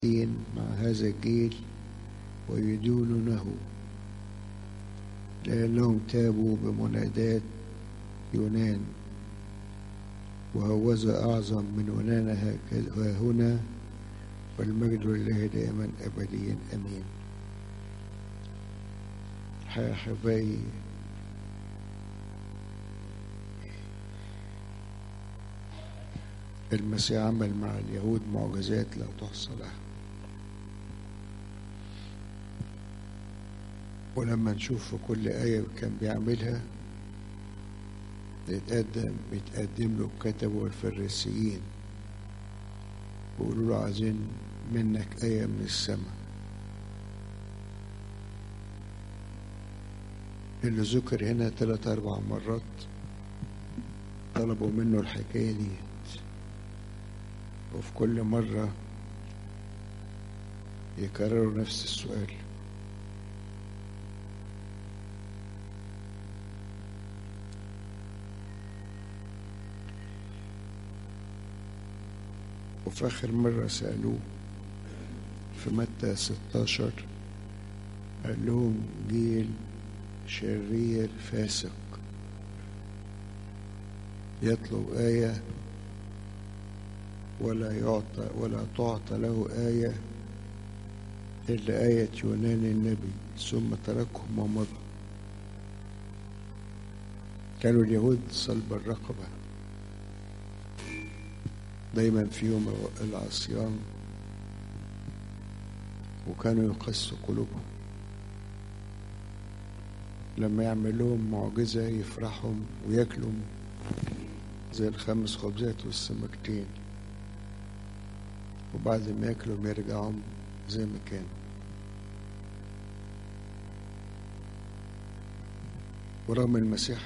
مع هذا الجيل ويدونونه لأنهم تابوا بمنادات يونان وهوذا أعظم من يونان هكذا هنا والمجد لله دائما أبديا أمين يا أحبائي المسيح عمل مع اليهود معجزات لا تحصى لها ولما نشوف في كل آية كان بيعملها بيتقدم بيتقدم له الكتب والفريسيين ويقولوا له عايزين منك آية من السماء اللي ذكر هنا ثلاث أربع مرات طلبوا منه الحكاية دي وفي كل مرة يكرروا نفس السؤال وفي آخر مرة سألوه في متى 16 قال لهم جيل شرير فاسق يطلب آية ولا يعطى ولا تعطى له آية إلا آية يونان النبي ثم تركهم ومضى كانوا اليهود صلب الرقبة دايما فيهم العصيان وكانوا يقسوا قلوبهم لما يعمل لهم معجزة يفرحهم وياكلوا زي الخمس خبزات والسمكتين وبعد ما ياكلوا يرجعوا زي ما كانوا ورغم المسيح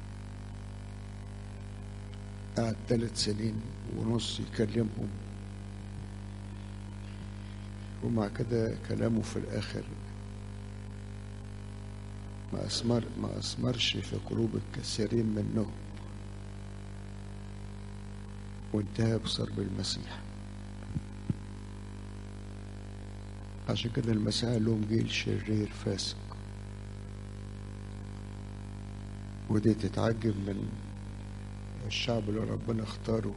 قعد ثلاث سنين ونص يكلمهم ومع كده كلامه في الآخر ما أثمر ما أثمرش في قلوب الكثيرين منهم وانتهى بصلب المسيح عشان كده المسيح قال لهم جيل شرير فاسق ودي تتعجب من الشعب اللي ربنا اختاره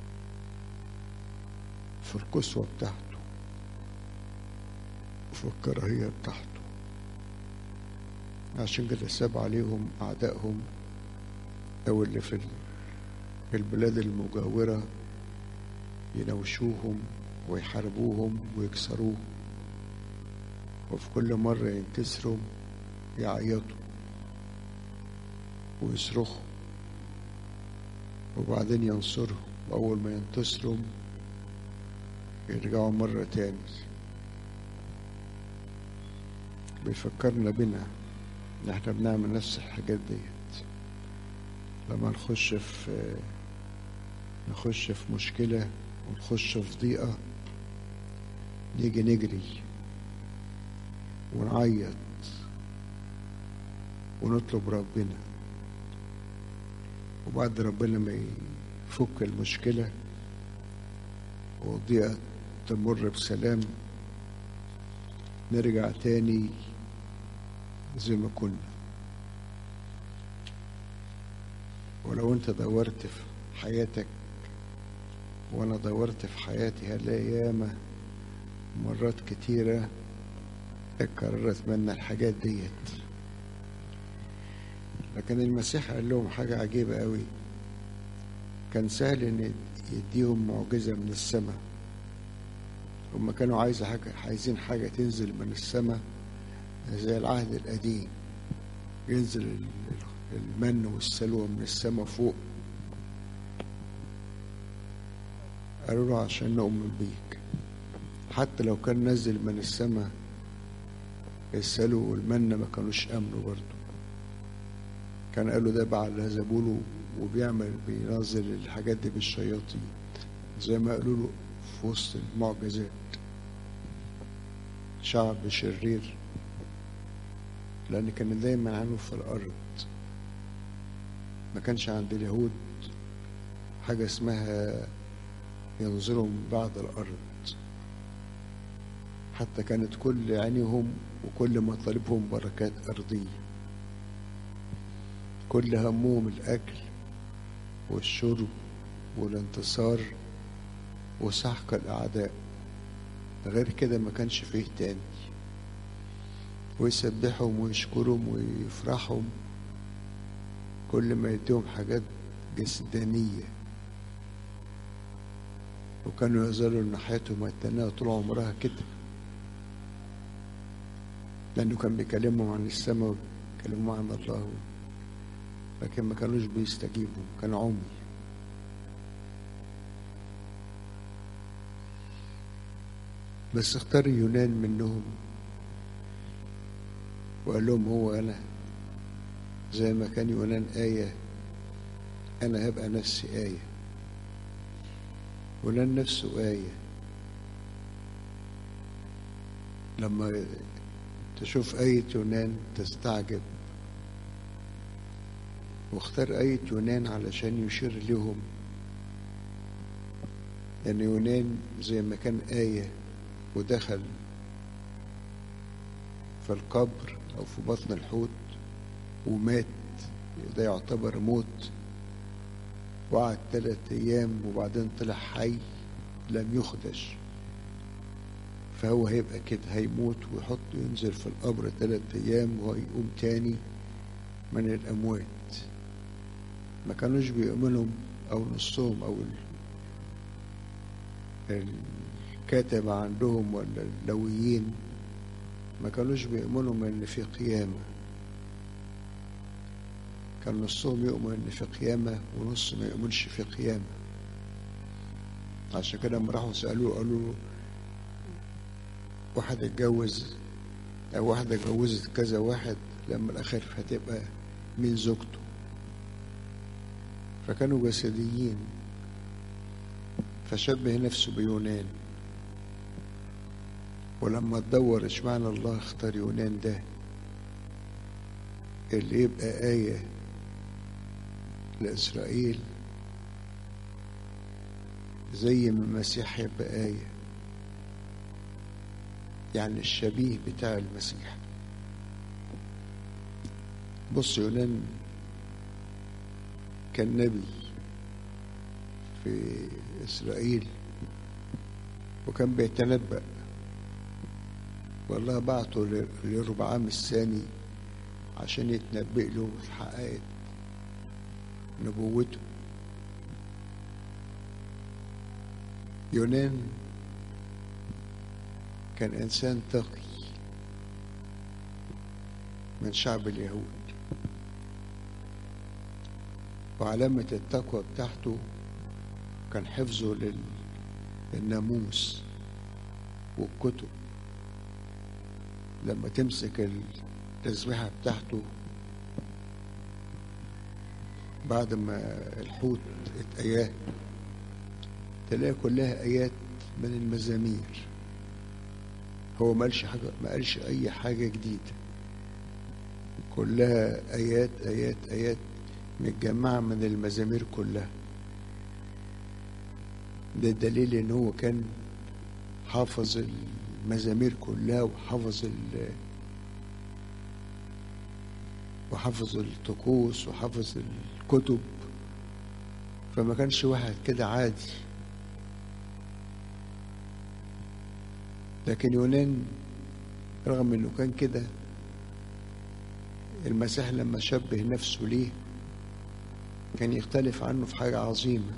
في القسوة بتاعته وفي الكراهية بتاعته عشان كده ساب عليهم أعدائهم أو اللي في البلاد المجاورة ينوشوهم ويحاربوهم ويكسروه وفي كل مرة ينكسروا يعيطوا ويصرخوا وبعدين ينصرهم وأول ما ينتصروا يرجعوا مرة تاني بيفكرنا بنا إن احنا بنعمل نفس الحاجات ديت لما نخش في نخش في مشكلة ونخش في ضيقة نيجي نجري ونعيط ونطلب ربنا وبعد ربنا ما يفك المشكلة والضيقة تمر بسلام نرجع تاني زي ما كنا ولو انت دورت في حياتك وانا دورت في حياتي هلاقي ياما مرات كتيرة اتكررت منا الحاجات ديت لكن المسيح قال لهم حاجة عجيبة قوي كان سهل ان يديهم معجزة من السماء هم كانوا عايز حاجة عايزين حاجة تنزل من السماء زي العهد القديم ينزل المن والسلوى من السماء فوق قالوا له عشان نؤمن بيك حتى لو كان نزل من السماء السلو والمن ما كانوش امنوا برضه كان قالوا ده بعد زبوله وبيعمل بينزل الحاجات دي بالشياطين زي ما قالوا له في وسط المعجزات شعب شرير لأن كان دايما عنه في الأرض ما كانش عند اليهود حاجة اسمها ينظروا من بعد الأرض حتى كانت كل عينهم وكل مطالبهم بركات أرضية كل همهم الأكل والشرب والانتصار وسحق الأعداء غير كده ما كانش فيه تاني ويسبحهم ويشكرهم ويفرحهم كل ما يديهم حاجات جسدانية وكانوا يظلوا ان حياتهم التانية طول عمرها كده لأنه كان بيكلمهم عن السماء ويكلمهم عن الله لكن ما كانوش بيستجيبوا كانوا عمي بس اختار يونان منهم وقال لهم هو أنا زي ما كان يونان آية أنا هبقى نفسي آية يونان نفسه آية لما تشوف آية يونان تستعجب واختار آية يونان علشان يشير لهم لأن يعني يونان زي ما كان آية ودخل في القبر أو في بطن الحوت ومات ده يعتبر موت وقعد ثلاث أيام وبعدين طلع حي لم يخدش فهو هيبقى كده هيموت ويحط ينزل في القبر ثلاث أيام وهيقوم تاني من الأموات ما كانوش بيؤمنوا أو نصهم أو الكاتب عندهم ولا اللويين ما كانوش بيؤمنوا ان في قيامة كان نصهم يؤمن ان في قيامة ونص ما يؤمنش في قيامة عشان كده لما راحوا سألوه قالوا له واحد اتجوز او واحدة اتجوزت كذا واحد لما الاخر هتبقى مين زوجته فكانوا جسديين فشبه نفسه بيونان ولما تدور اشمعنى الله اختار يونان ده اللي يبقى آية لإسرائيل زي ما المسيح يبقى آية يعني الشبيه بتاع المسيح بص يونان كان نبي في إسرائيل وكان بيتنبأ والله بعته لربعام الثاني عشان يتنبئ له وتحققت نبوته يونان كان إنسان تقي من شعب اليهود وعلامة التقوى بتاعته كان حفظه للناموس والكتب لما تمسك التسبيحة بتاعته بعد ما الحوت اتأياه تلاقي كلها آيات من المزامير هو ما قالش حاجة ما قالش أي حاجة جديدة كلها آيات آيات آيات متجمعة من المزامير كلها ده دليل إن هو كان حافظ المزامير كلها وحافظ ال وحافظ الطقوس وحافظ الكتب فما كانش واحد كده عادي لكن يونان رغم انه كان كده المسيح لما شبه نفسه ليه كان يختلف عنه في حاجة عظيمة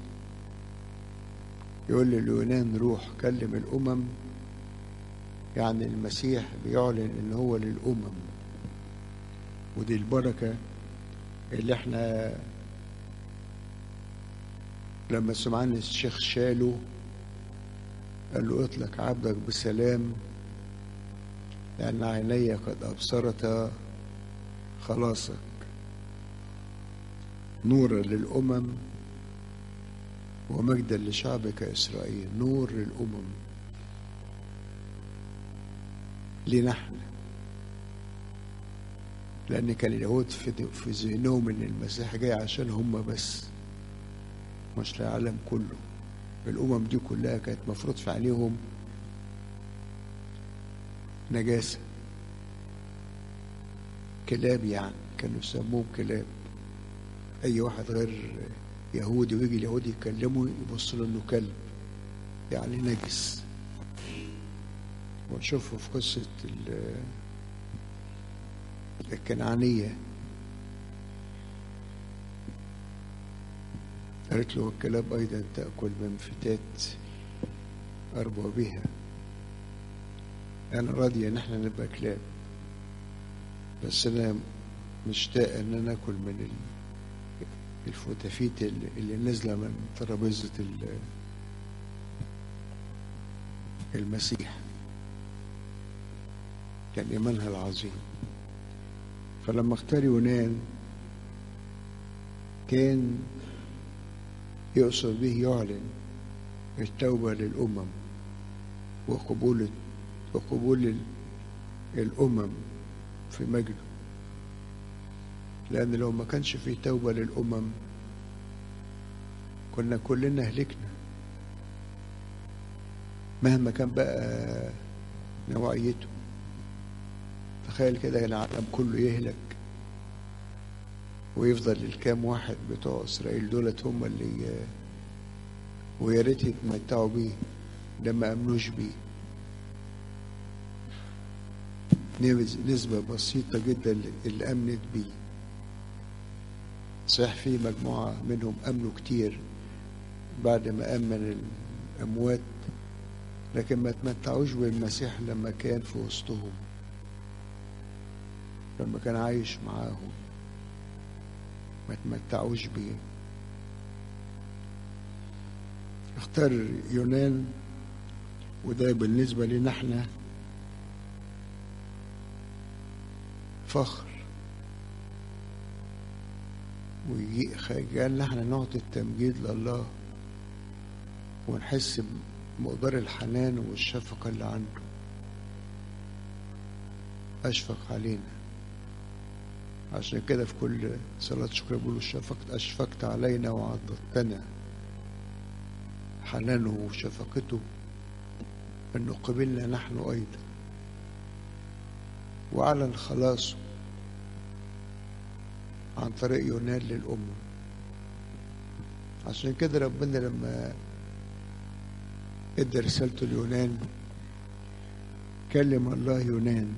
يقول لليونان روح كلم الأمم يعني المسيح بيعلن ان هو للأمم ودي البركة اللي احنا لما سمعنا الشيخ شالو قال له اطلق عبدك بسلام لأن عيني قد أبصرت خلاصك نورا للأمم ومجدا لشعبك إسرائيل نور للأمم لنا احنا لأن كان اليهود في في ذهنهم إن المسيح جاي عشان هم بس مش للعالم كله الأمم دي كلها كانت مفروض في عينيهم نجاسة كلاب يعني كانوا يسموهم كلاب أي واحد غير يهودي ويجي اليهودي يكلمه يبص له إنه كلب يعني نجس ونشوفه في قصة ال- الكنعانية قالت له الكلاب أيضا تأكل من فتات أربابها أنا راضية إن إحنا نبقى كلاب بس أنا مشتاق إن أنا آكل من ال- الفتافيت اللي اللي نازلة من ترابيزة ال- المسيح كان إيمانها العظيم فلما اختار يونان كان يقصد به يعلن التوبة للأمم وقبول وقبول ال- الأمم في مجده لأن لو ما كانش في توبة للأمم كنا كلنا هلكنا مهما كان بقى نوعيته تخيل كده العالم كله يهلك ويفضل الكام واحد بتوع اسرائيل دولت هم اللي ويا ريت يتمتعوا بيه ده ما امنوش بيه نسبة- نسبة بسيطة جدا اللي- اللي امنت بيه صحيح في مجموعة منهم امنوا كتير بعد ما امن الاموات لكن ما تمتعوش بالمسيح لما كان في وسطهم لما كان عايش معاهم ما تمتعوش بيه اختار يونان وده بالنسبة لنا احنا فخر وجعلنا احنا نعطي التمجيد لله ونحس بمقدار الحنان والشفقة اللي عنده أشفق علينا عشان كده في كل صلاة شكر بيقولوا شفقت أشفقت علينا وعضدتنا حنانه وشفقته أنه قبلنا نحن أيضا وأعلن خلاصه عن طريق يونان للأمة عشان كده ربنا لما ادى رسالته ليونان كلم الله يونان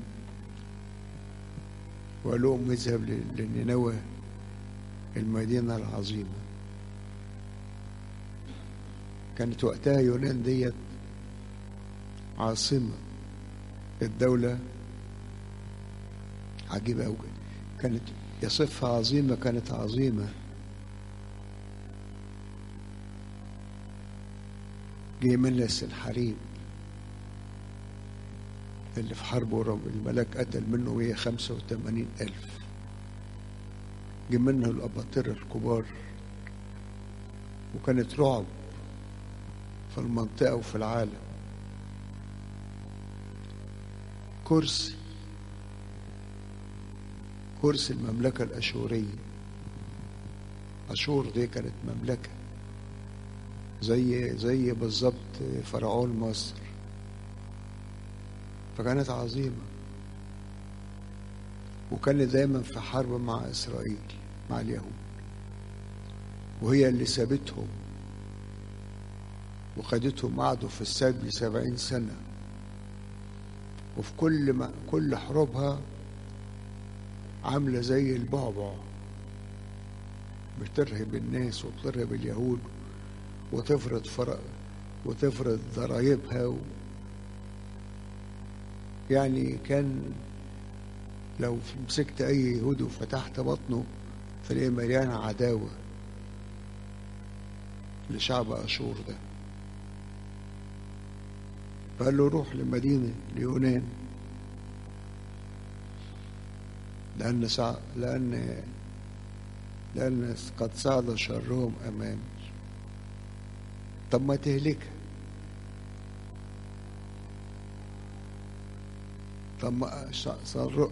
وقال لهم اذهب لنينوى المدينة العظيمة كانت وقتها يونان ديت عاصمة الدولة عجيبة أوي كانت يصفها عظيمة كانت عظيمة جه منها السنحريب اللي في حرب ورب الملاك قتل منه 185 ألف جه منه الأباطرة الكبار وكانت رعب في المنطقة وفي العالم كرسي كرسي المملكة الأشورية أشور دي كانت مملكة زي زي بالظبط فرعون مصر فكانت عظيمة وكانت دايما في حرب مع إسرائيل مع اليهود وهي اللي سابتهم وخدتهم قعدوا في السجن سبعين سنة وفي كل ما كل حروبها عاملة زي البعبع بترهب الناس وبترهب اليهود وتفرض فرق وتفرض ضرايبها و... يعني كان لو مسكت أي يهودي وفتحت بطنه تلاقيه مليان عداوة لشعب أشور ده فقال له روح لمدينة ليونان لأن سع... لأن لأن قد صعد شرهم أمامي طب ما تهلكها طب ما صار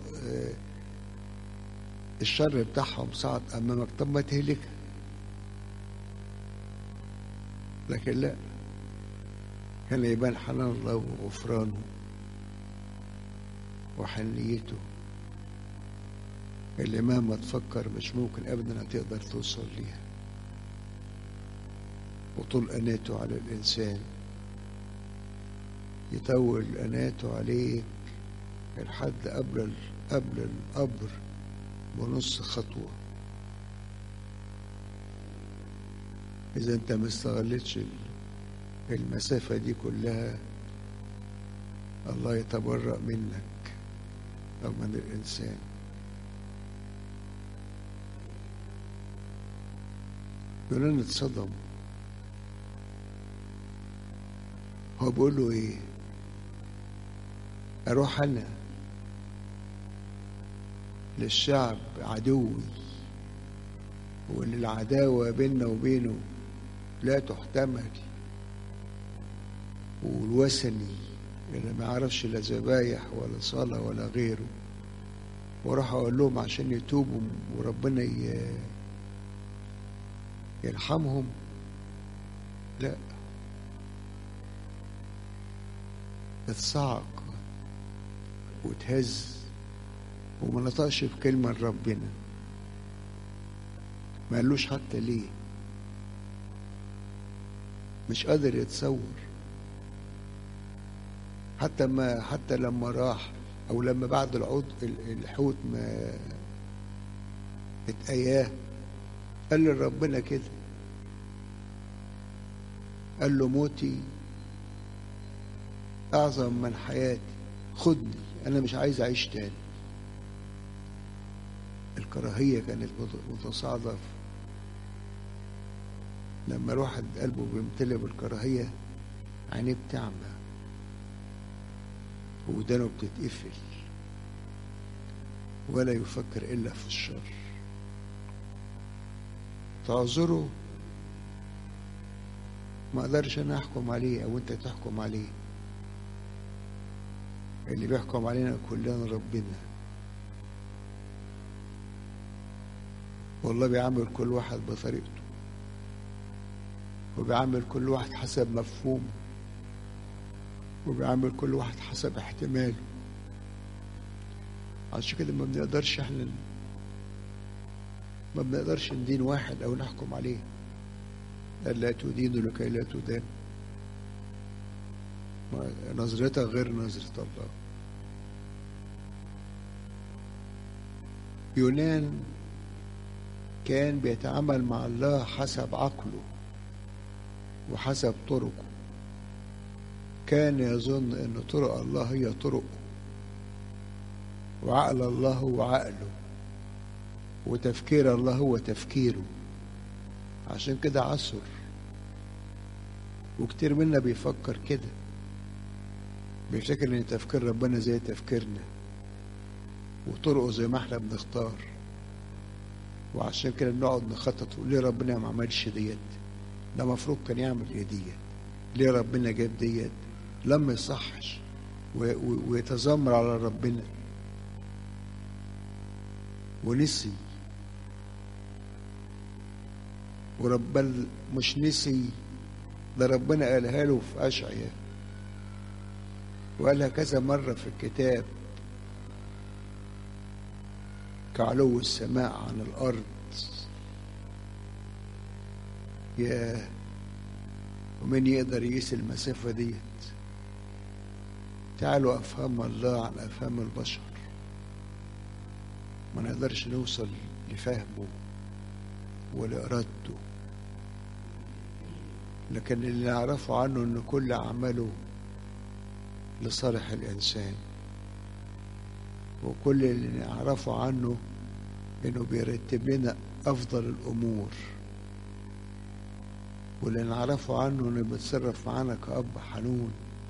الشر بتاعهم صعد أمامك طب ما تهلكها لكن لا كان يبان حنان الله وغفرانه وحنيته اللي مهما تفكر مش ممكن ابدا هتقدر توصل ليها وطول اناته على الانسان يطول اناته عليك لحد قبل قبل القبر بنص خطوه اذا انت ما استغلتش المسافه دي كلها الله يتبرأ منك او من الانسان يونان اتصدم هو بيقول له ايه اروح انا للشعب عدوي وان العداوه بيننا وبينه لا تحتمل والوثني اللي ما يعرفش لا ذبايح ولا صلاه ولا غيره وراح اقول لهم عشان يتوبوا وربنا يرحمهم لا اتصعق وتهز وما نطقش بكلمة لربنا ما قالوش حتى ليه مش قادر يتصور حتى ما حتى لما راح او لما بعد العود الحوت ما اتأياه قال لربنا كده قال له موتي أعظم من حياتي خدني أنا مش عايز أعيش تاني الكراهية كانت متصاعدة لما الواحد قلبه بيمتلئ بالكراهية عينيه بتعمى ودانه بتتقفل ولا يفكر إلا في الشر تعذره ما اقدرش انا احكم عليه او انت تحكم عليه اللي بيحكم علينا كلنا ربنا والله بيعامل كل واحد بطريقته وبيعامل كل واحد حسب مفهومه وبيعامل كل واحد حسب احتماله عشان كده ما بنقدرش احنا ما بنقدرش ندين واحد او نحكم عليه لا تدين لكي لا تدان نظرتك غير نظرة الله يونان كان بيتعامل مع الله حسب عقله وحسب طرقه كان يظن ان طرق الله هي طرقه وعقل الله هو عقله وتفكير الله هو تفكيره عشان كده عصر وكتير منا بيفكر كده بيفتكر ان تفكير ربنا زي تفكيرنا وطرقه زي ما احنا بنختار وعشان كده بنقعد نخطط ليه ربنا ما عملش ديت ده المفروض كان يعمل ايه ديت ليه ربنا جاب ديت لما يصحش ويتذمر على ربنا ونسي ورب مش نسي ده ربنا قالها له في أشعياء وقالها كذا مرة في الكتاب كعلو السماء عن الأرض يا ومن يقدر يقيس المسافة ديت تعالوا أفهام الله عن أفهام البشر ما نقدرش نوصل لفهمه ولإرادته لكن اللي نعرفه عنه ان كل اعماله لصالح الانسان وكل اللي نعرفه عنه انه بيرتب لنا افضل الامور واللي نعرفه عنه انه بيتصرف معانا كأب حنون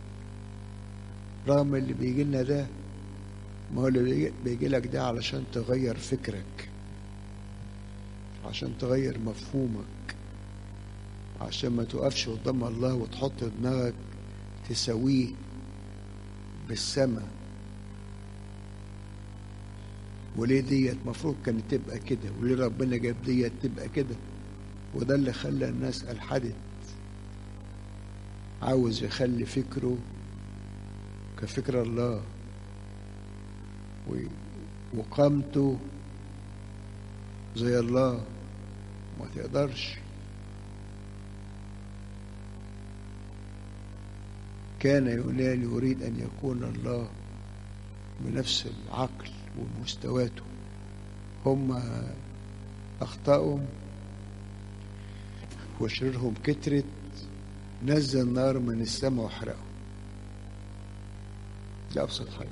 رغم اللي بيجي لنا ده ما هو اللي بيجي لك ده علشان تغير فكرك عشان تغير مفهومك عشان ما تقفش قدام الله وتحط دماغك تساويه بالسماء وليه ديت مفروض كانت تبقى كده وليه ربنا جاب ديت تبقى كده وده اللي خلى الناس ألحدت عاوز يخلي فكره كفكر الله وقامته زي الله ما تقدرش كان يونان يريد أن يكون الله بنفس العقل ومستواته هم أخطأهم وشرورهم كترت نزل نار من السماء وحرقهم ده أبسط حاجة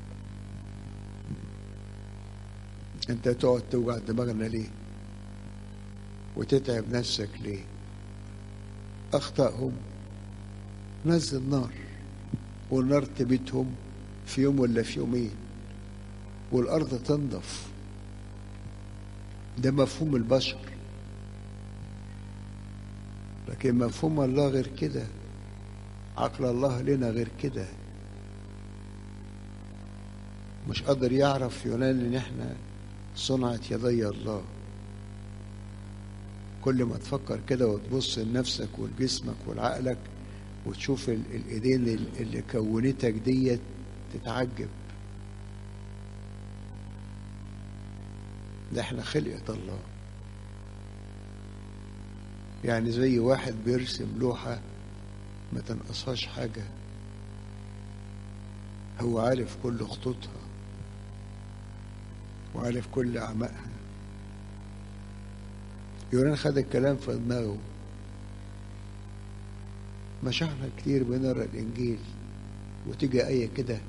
أنت تقعد توجع دماغنا ليه وتتعب نفسك ليه أخطأهم نزل نار والنار تبيتهم في يوم ولا في يومين والأرض تنضف ده مفهوم البشر لكن مفهوم الله غير كده عقل الله لنا غير كده مش قادر يعرف يونان ان احنا صنعة يدي الله كل ما تفكر كده وتبص لنفسك ولجسمك ولعقلك وتشوف الايدين اللي كونتك ديت تتعجب ده احنا خلقة الله يعني زي واحد بيرسم لوحة ما تنقصهاش حاجة هو عارف كل خطوطها وعارف كل أعماقها يونان خد الكلام في دماغه مش احنا كتير بنقرا الانجيل وتيجي ايه كده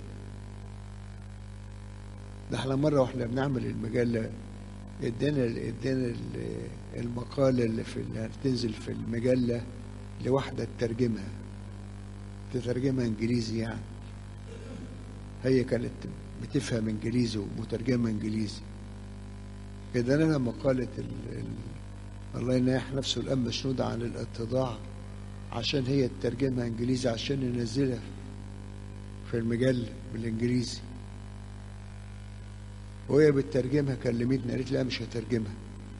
ده احنا مره واحنا بنعمل المجله ادينا ادينا المقاله اللي في اللي هتنزل في المجله لواحده تترجمها تترجمها انجليزي يعني هي كانت بتفهم انجليزي ومترجمه انجليزي ادانا لها مقاله ال... ال... الله يناح نفسه الان مشنود عن الاتضاع عشان هي تترجمها انجليزي عشان ننزلها في المجله بالانجليزي وهي بتترجمها كلمتني قالت لا مش هترجمها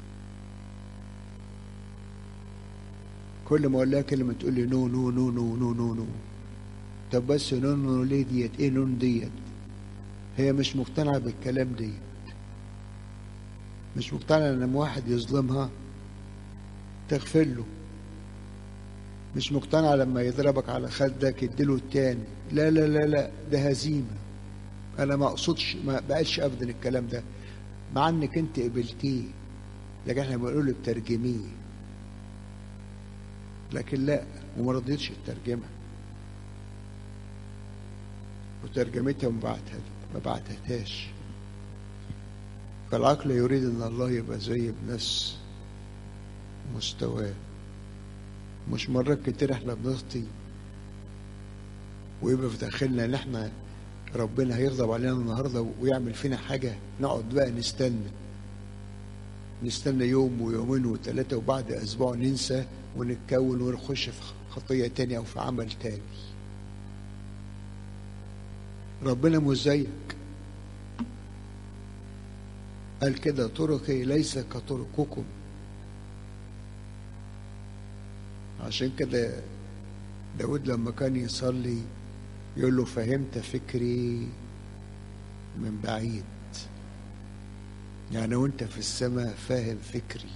كل ما اقول لها كلمه تقول لي نو نو نو نو نو نو نو طب بس نو نو ليه ديت ايه نون ديت هي مش مقتنعه بالكلام ديت مش مقتنعه ان لما واحد يظلمها تغفر له مش مقتنع لما يضربك على خدك يديله التاني لا لا لا لا ده هزيمة أنا ما أقصدش ما بقالش أبدا الكلام ده مع إنك أنت قبلتيه لكن إحنا بنقول بترجميه لكن لا وما رضيتش الترجمة وترجمتها وما بعتها ما بعتهاش فالعقل يريد ان الله يبقى زي بنفس مستواه مش مرات كتير احنا بنخطي ويبقى في داخلنا ان احنا ربنا هيغضب علينا النهارده ويعمل فينا حاجه نقعد بقى نستنى نستنى يوم ويومين وثلاثه وبعد اسبوع ننسى ونتكون ونخش في خطيه تانية او في عمل تاني ربنا مش زيك قال كده طرقي ليس كطرقكم عشان كده داود لما كان يصلي يقول له فهمت فكري من بعيد يعني وانت في السماء فاهم فكري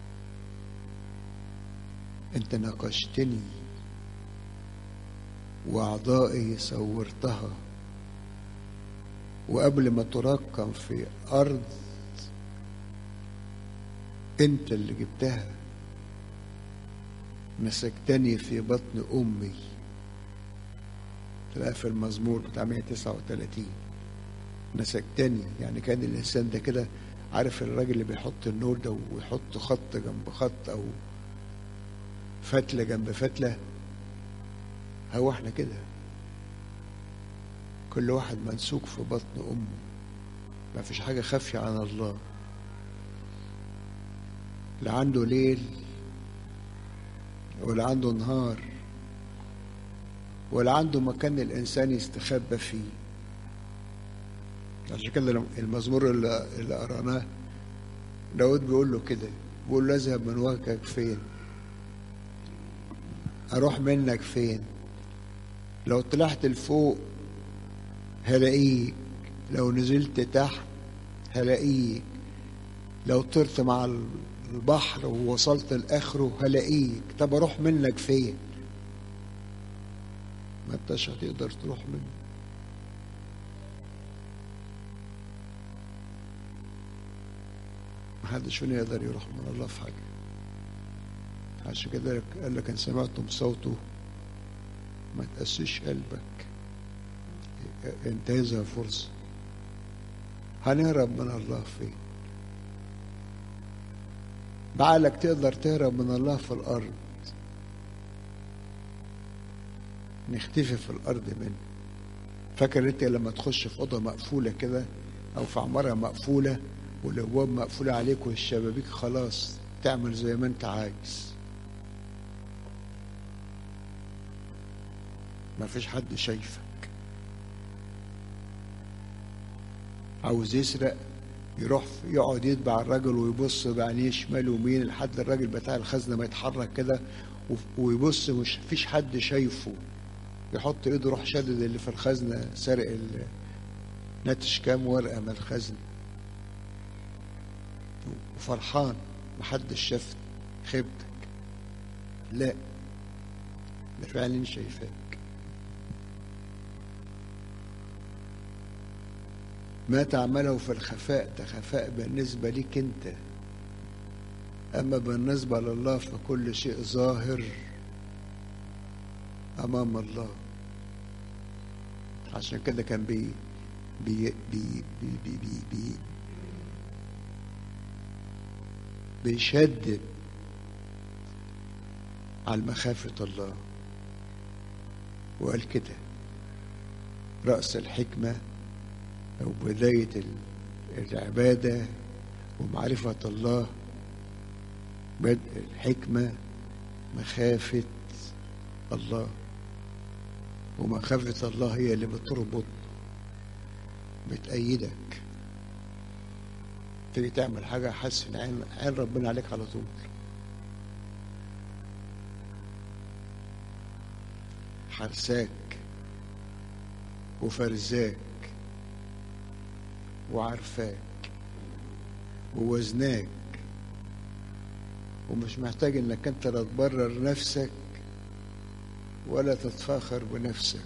انت ناقشتني واعضائي صورتها وقبل ما ترقم في ارض انت اللي جبتها مسكتني في بطن امي تلاقي في المزمور بتاع 139 مسكتني يعني كان الانسان ده كده عارف الراجل اللي بيحط النور ده ويحط خط جنب خط او فتله جنب فتله هو احنا كده كل واحد ممسوك في بطن امه ما فيش حاجه خافيه عن الله لا عنده ليل ولا عنده نهار ولا عنده مكان الانسان يستخبى فيه عشان كده المزمور اللي, اللي قرأناه داود بيقول له كده بيقول له اذهب من وجهك فين اروح منك فين لو طلعت لفوق هلاقيك لو نزلت تحت هلاقيك لو طرت مع البحر ووصلت لاخره هلاقيك طب اروح منك فين ما انتش هتقدر تروح منه محدش فينا يقدر يروح من الله في حاجه عشان كده قال لك ان سمعتم صوته ما تقسيش قلبك انتهزها فرصه هنهرب من الله فين بعقلك تقدر تهرب من الله في الارض نختفي في الارض منه فاكر انت لما تخش في اوضه مقفوله كده او في عماره مقفوله والابواب مقفوله عليك والشبابيك خلاص تعمل زي ما انت عايز ما فيش حد شايفك عاوز يسرق يروح يقعد يتبع الراجل ويبص بعينيه شمال ويمين لحد الراجل بتاع الخزنه ما يتحرك كده ويبص مش فيش حد شايفه يحط ايده يروح شدد اللي في الخزنه سرق نتش كام ورقه من الخزنه وفرحان محدش شاف خيبتك لا ده فعلا شايفاك ما تعمله في الخفاء ده خفاء بالنسبة ليك انت أما بالنسبة لله فكل شيء ظاهر أمام الله عشان كده كان بي بي بي بي بي بي بي بيشدد على مخافة الله وقال كده رأس الحكمة أو بداية العبادة ومعرفة الله بدء الحكمة مخافة الله ومخافة الله هي اللي بتربط بتأيدك تيجي تعمل حاجة حاسس إن عين عين ربنا عليك على طول حرساك وفرزاك وعارفاك ووزناك ومش محتاج انك انت لا تبرر نفسك ولا تتفاخر بنفسك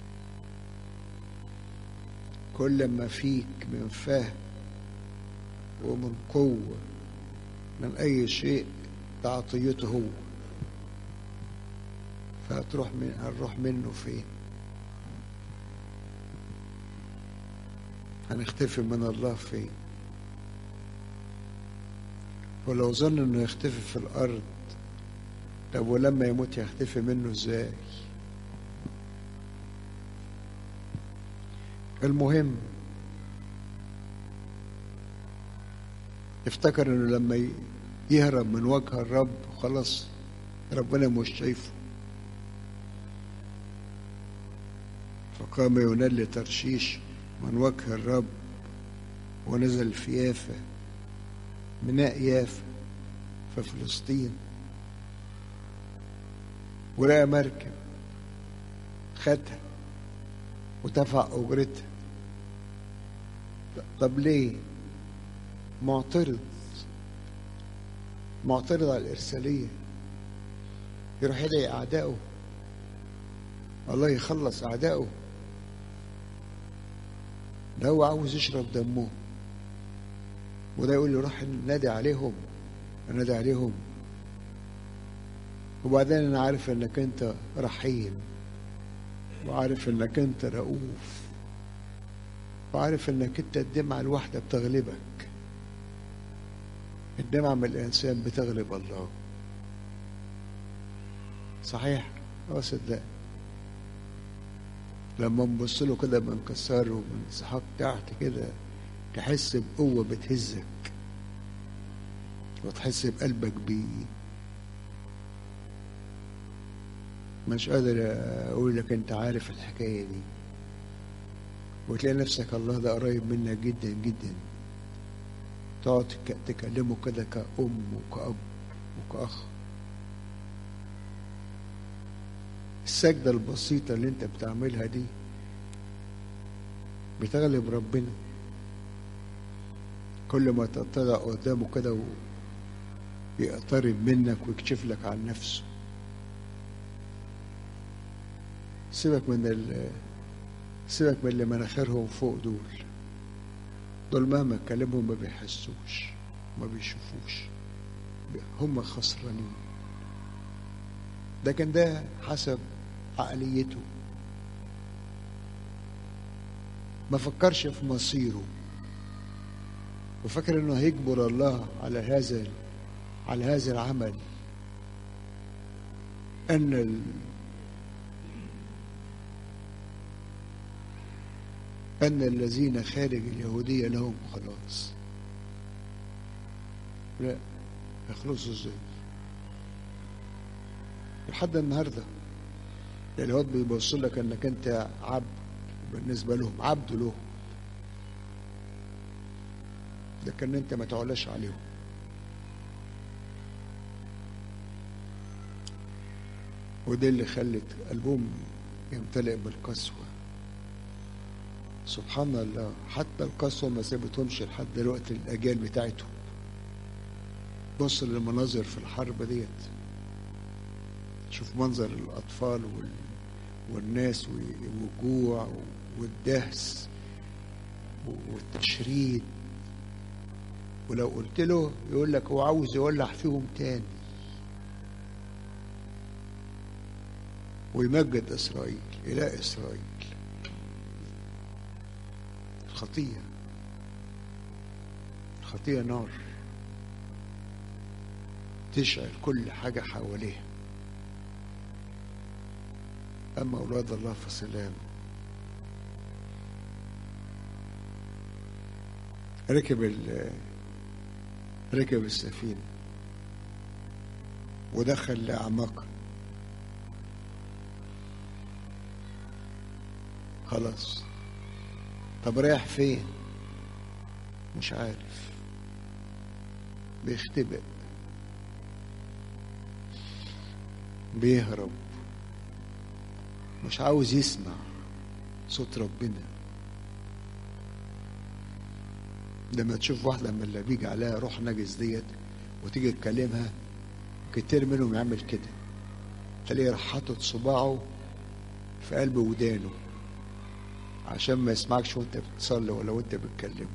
كل ما فيك من فهم ومن قوة من أي شيء تعطيته هو فهتروح من هنروح منه فين هنختفي من الله فين ولو ظن انه يختفي في الارض طب ولما يموت يختفي منه ازاي المهم افتكر انه لما يهرب من وجه الرب خلاص ربنا مش شايفه فقام ينال ترشيش من وجه الرب ونزل في يافا ميناء يافا في فلسطين ولقى مركب خدها ودفع اجرتها طب ليه معترض معترض على الإرسالية يروح يلاقي أعدائه الله يخلص أعدائه ده هو عاوز يشرب دمه وده يقول له روح نادي عليهم نادي عليهم وبعدين انا عارف انك انت رحيم وعارف انك انت رؤوف وعارف انك انت الدمعة الواحدة بتغلبك الدمعة من الانسان بتغلب الله صحيح اه صدق لما نبص له كده من كسار ومن سحاق تحت كده تحس بقوة بتهزك وتحس بقلبك بيه مش قادر اقول لك انت عارف الحكايه دي وتلاقي نفسك الله ده قريب منك جدا جدا تقعد تكلمه كده كأم وكأب وكأخ السجدة البسيطة اللي انت بتعملها دي بتغلب ربنا كل ما تطلع قدامه كده ويقترب منك ويكشف لك عن نفسه سيبك من ال سيبك من اللي مناخيرهم فوق دول دول مهما تكلمهم ما بيحسوش ما بيشوفوش هم خسرانين لكن ده حسب عقليته ما فكرش في مصيره وفكر انه هيجبر الله على هذا على هذا العمل ان ال ان الذين خارج اليهوديه لهم خلاص لا يخلصوا ازاي لحد النهارده اليهود بيبص لك انك انت عبد بالنسبه لهم عبد له لكن انت ما تعلاش عليهم ودي اللي خلت قلبهم يمتلئ بالقسوة سبحان الله حتى القسوة ما سابتهمش لحد دلوقتي الأجيال بتاعتهم بص للمناظر في الحرب ديت شوف منظر الأطفال وال... والناس والجوع والدهس والتشريد ولو قلت له يقول لك هو عاوز يولع فيهم تاني ويمجد إسرائيل إله إسرائيل الخطية الخطية نار تشعل كل حاجة حواليها أما أولاد الله فسلام ركب ال ركب السفينة ودخل لأعماقها خلاص طب رايح فين مش عارف بيختبئ بيهرب مش عاوز يسمع صوت ربنا لما تشوف واحدة من اللي بيجي عليها روح نجس ديت وتيجي تكلمها كتير منهم يعمل كده تلاقيه راح حاطط صباعه في قلب ودانه عشان ما يسمعكش وانت بتصلي ولا وانت بتكلمه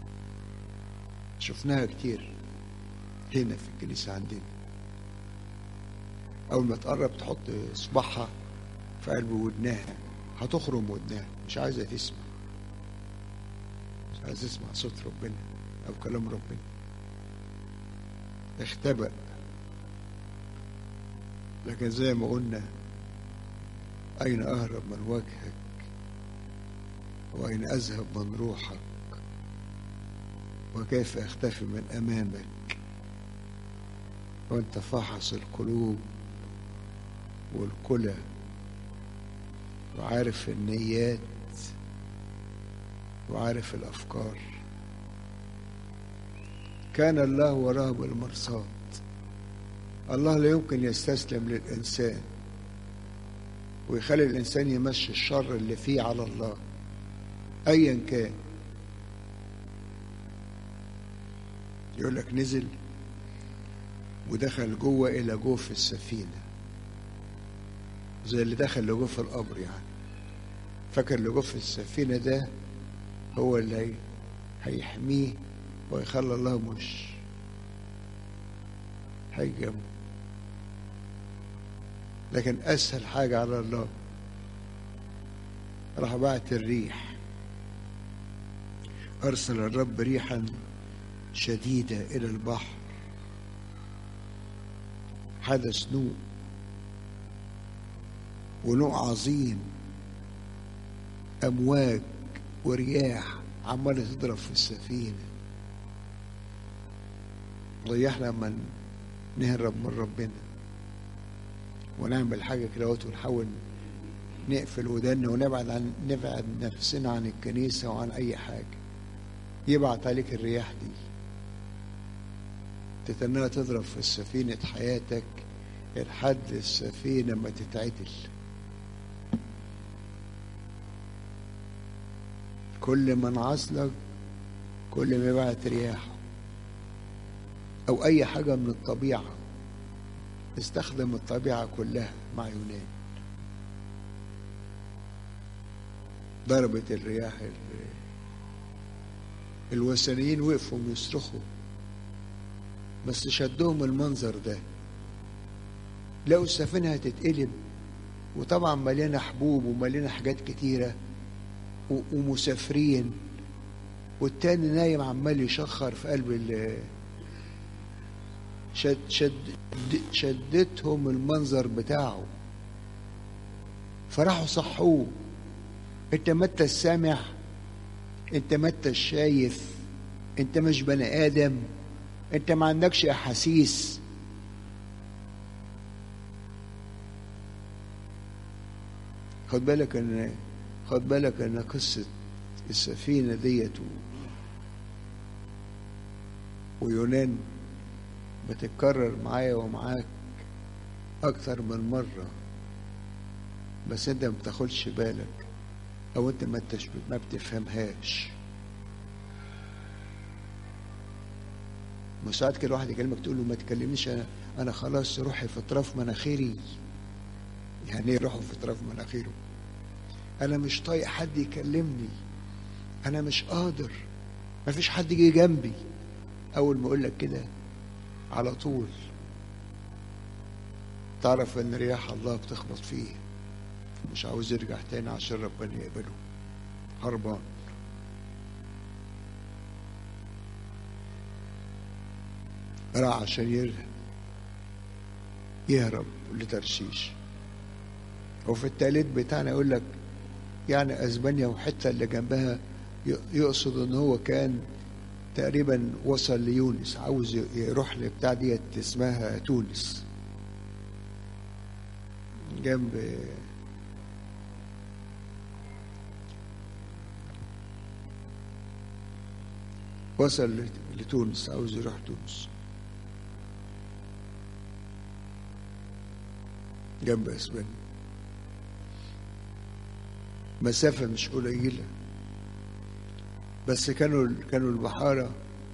شفناها كتير هنا في الكنيسة عندنا أول ما تقرب تحط صباعها في قلب ودنها هتخرم ودنها مش عايزة تسمع مش عايزة تسمع صوت ربنا أو كلام ربنا اختبأ لكن زي ما قلنا أين أهرب من وجهك وأين أذهب من روحك وكيف أختفي من أمامك وأنت فاحص القلوب والكلى وعارف النيات وعارف الأفكار كان الله وراه بالمرصاد الله لا يمكن يستسلم للإنسان ويخلي الإنسان يمشي الشر اللي فيه على الله أيا كان يقول لك نزل ودخل جوه إلى جوف السفينة زي اللي دخل لجوف القبر يعني فاكر لجوف السفينة ده هو اللي هيحميه ويخلى الله مش هيجمه لكن أسهل حاجة على الله راح بعت الريح أرسل الرب ريحا شديدة إلى البحر حدث نوء ونوء عظيم أمواج ورياح عمالة تضرب في السفينة ضيحنا من نهرب من ربنا ونعمل حاجة كده ونحاول نقفل ودنا ونبعد عن نبعد نفسنا عن الكنيسة وعن أي حاجة يبعت عليك الرياح دي تتنها تضرب في سفينة حياتك لحد السفينة ما تتعدل كل ما انعزلك كل ما يبعت رياحه او اي حاجه من الطبيعه استخدم الطبيعه كلها مع يونان ضربت الرياح الوثنيين وقفوا يصرخوا بس شدهم المنظر ده لقوا السفينه هتتقلب وطبعا مليانه حبوب ومليانه حاجات كتيره ومسافرين والتاني نايم عمال يشخر في قلب ال شد شد شدتهم المنظر بتاعه فراحوا صحوه انت ما انت السامع انت ما انت الشايف انت مش بني ادم انت ما عندكش احاسيس خد بالك ان خد بالك ان قصه السفينه ديت ويونان بتتكرر معايا ومعاك اكتر من مره بس انت ما بتاخدش بالك او انت ما انتش ما بتفهمهاش مساعد كده واحد يكلمك تقول له ما تكلمنيش انا انا خلاص روحي في اطراف مناخيري يعني ايه روحه في اطراف مناخيره انا مش طايق حد يكلمني انا مش قادر ما فيش حد جه جنبي اول ما اقول لك كده على طول تعرف ان رياح الله بتخبط فيه مش عاوز يرجع تاني عشان ربنا يقبله هربان راح عشان يرهب يهرب لترشيش وفي التالت بتاعنا يقول لك يعني اسبانيا وحته اللي جنبها يقصد ان هو كان تقريبا وصل ليونس عاوز يروح لبتاع ديت اسمها تونس جنب وصل لتونس عاوز يروح تونس جنب اسبانيا مسافة مش قليلة بس كانوا كانوا البحارة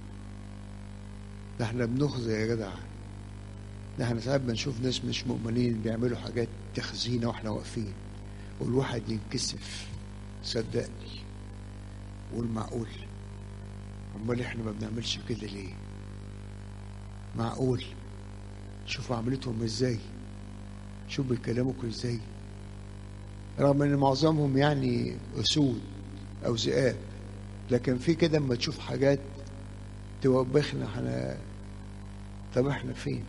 ده احنا بنخزى يا جدع ده احنا ساعات بنشوف ناس مش مؤمنين بيعملوا حاجات تخزينا واحنا واقفين والواحد ينكسف صدقني والمعقول امال احنا ما بنعملش كده ليه معقول شوفوا عملتهم ازاي شوف بيكلموكوا ازاي رغم ان معظمهم يعني اسود او ذئاب لكن في كده اما تشوف حاجات توبخنا احنا طب احنا فين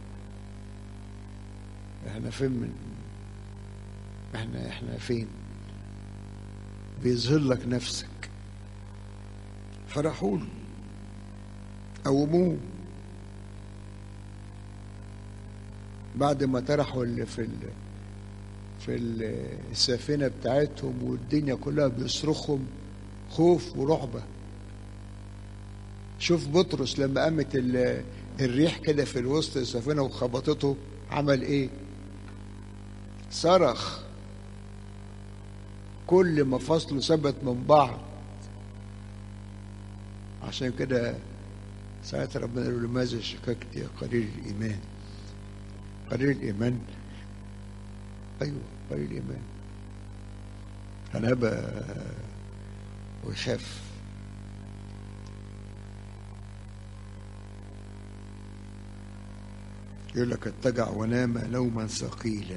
احنا فين من احنا احنا فين بيظهر لك نفسك فرحوا له قوموه بعد ما طرحوا اللي في ال... في السفينه بتاعتهم والدنيا كلها بيصرخهم خوف ورعبه شوف بطرس لما قامت الريح كده في الوسط السفينه وخبطته عمل ايه صرخ كل ما فصله ثبت من بعض عشان كده ساعتها ربنا قال له لماذا شككت يا قليل الايمان قليل الايمان ايوه قليل الايمان هنبى ويخاف يقول لك اتجع ونام نوما ثقيلا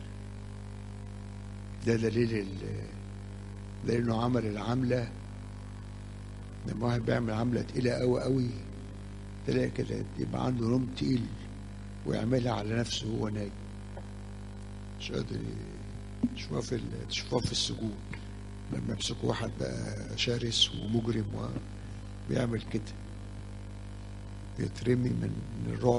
ده دليل دليل انه عمل العمله لما واحد بيعمل عمله تقيله قوي قوي تلاقي كده يبقى عنده نوم تقيل ويعملها على نفسه وهو نايم مش قادر تشوفها في تشوفها في السجون لما يمسكوا واحد بقى شرس ومجرم وبيعمل كده بيترمي من من الرعب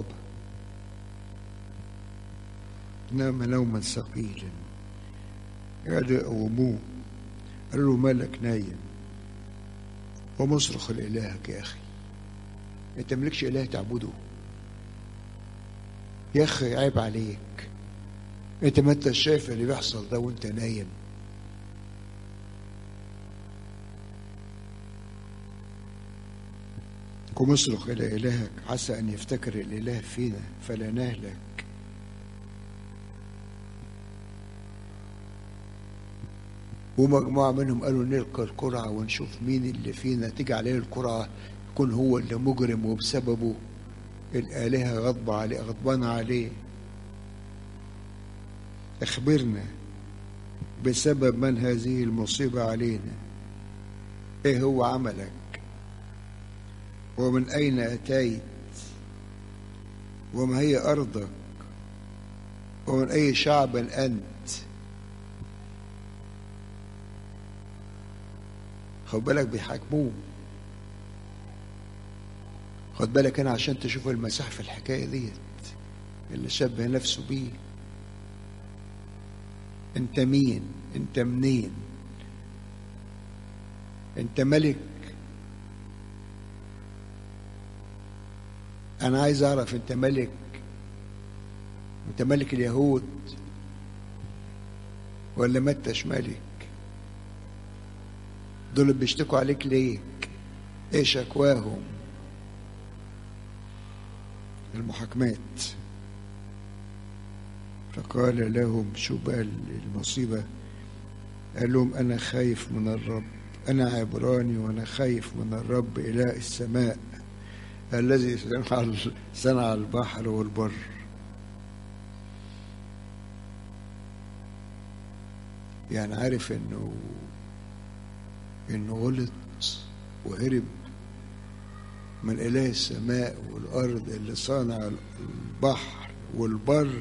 نام نوما ثقيلا قالوا قوموه قالوا له مالك نايم ومصرخ لإلهك يا أخي أنت مالكش إله تعبده يا أخي عيب عليك أنت ما أنت شايف اللي بيحصل ده وأنت نايم قم اصرخ إلى إلهك عسى أن يفتكر الإله فينا فلا نهلك ومجموعة منهم قالوا نلقى القرعة ونشوف مين اللي فينا تيجي عليه القرعة يكون هو اللي مجرم وبسببه الآلهة غضبة عليه غضبانة عليه اخبرنا بسبب من هذه المصيبة علينا ايه هو عملك ومن أين أتيت وما هي أرضك ومن أي شعب أنت خد بالك بيحاكموه خد بالك هنا عشان تشوف المسيح في الحكاية ديت اللي شبه نفسه بيه انت مين انت منين انت ملك انا عايز اعرف انت ملك انت ملك اليهود ولا ما انتش ملك دول بيشتكوا عليك ليه ايه شكواهم المحاكمات فقال لهم شو بقى المصيبة قال لهم أنا خايف من الرب أنا عبراني وأنا خايف من الرب إله السماء الذي صنع صنع البحر والبر يعني عارف انه انه غلط وهرب من اله السماء والارض اللي صانع البحر والبر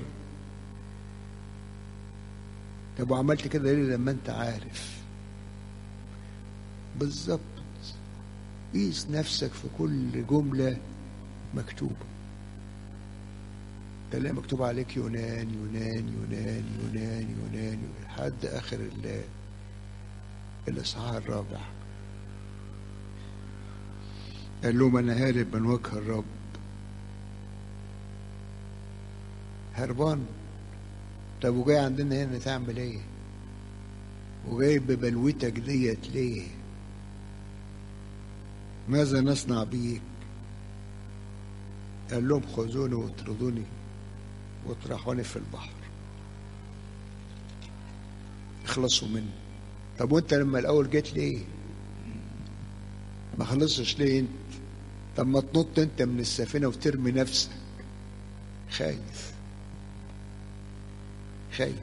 طب وعملت كده ليه لما انت عارف بالظبط قيس نفسك في كل جملة مكتوبة تلاقي مكتوب عليك يونان يونان يونان يونان يونان لحد آخر الإصحاح الرابع قال لهم أنا هارب من وجه الرب هربان طب وجاي عندنا هنا تعمل ايه وجاي ببلوتك ديت ليه ماذا نصنع بيك قال لهم خذوني واطردوني واطرحوني في البحر اخلصوا مني طب وانت لما الاول جيت ليه ما خلصتش ليه انت طب ما تنط انت من السفينه وترمي نفسك خايف خايف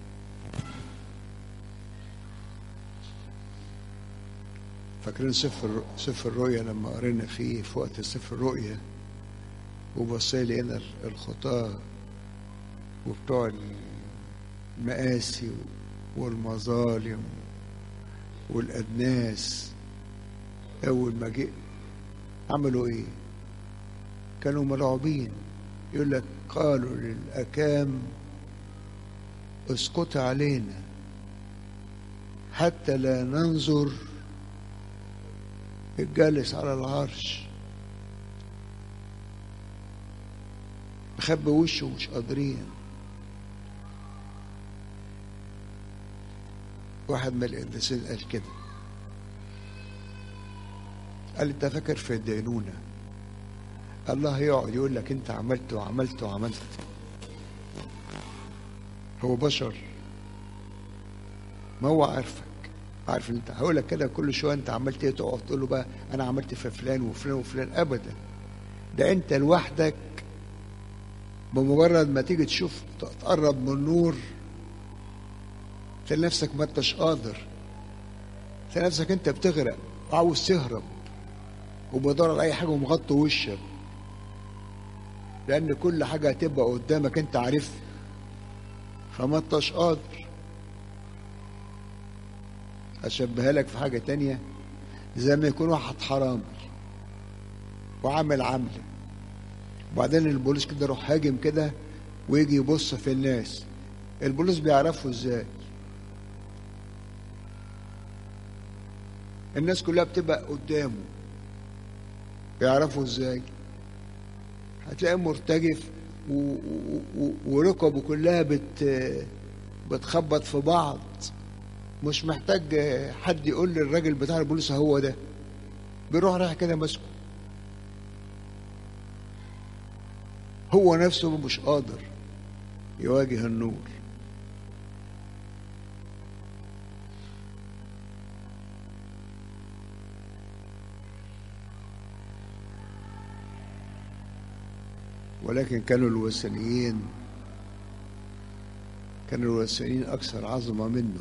فاكرين سفر سفر الرؤيا لما قرينا فيه في وقت سفر الرؤيا وبصينا لقينا الخطاة وبتوع المآسي والمظالم والأدناس أول ما جه عملوا إيه؟ كانوا مرعوبين يقول لك قالوا للأكام اسقط علينا حتى لا ننظر الجالس على العرش مخبي وشه مش قادرين واحد من القديسين قال كده قال انت فاكر في الدينونه الله يقعد يقول لك انت عملت وعملت وعملت هو بشر ما هو عارفك عارف انت هقول لك كده كل شويه انت عملت ايه تقعد تقول له بقى انا عملت في فلان وفلان وفلان ابدا ده انت لوحدك بمجرد ما تيجي تشوف تقرب من النور تلاقي نفسك ما انتش قادر تلاقي نفسك انت بتغرق وعاوز تهرب وبدور على اي حاجه ومغطي وشك لان كل حاجه هتبقى قدامك انت عارفها فما انتش قادر اشبهها لك في حاجه تانية زي ما يكون واحد حرامي وعامل عمله وبعدين البوليس كده يروح هاجم كده ويجي يبص في الناس البوليس بيعرفوا ازاي الناس كلها بتبقى قدامه بيعرفوا ازاي هتلاقيه مرتجف وركبه كلها بت بتخبط في بعض مش محتاج حد يقول للراجل بتاع البوليس هو ده بيروح رايح كده ماسكه هو نفسه مش قادر يواجه النور ولكن كانوا الوثنيين كانوا الوثنيين أكثر عظمة منه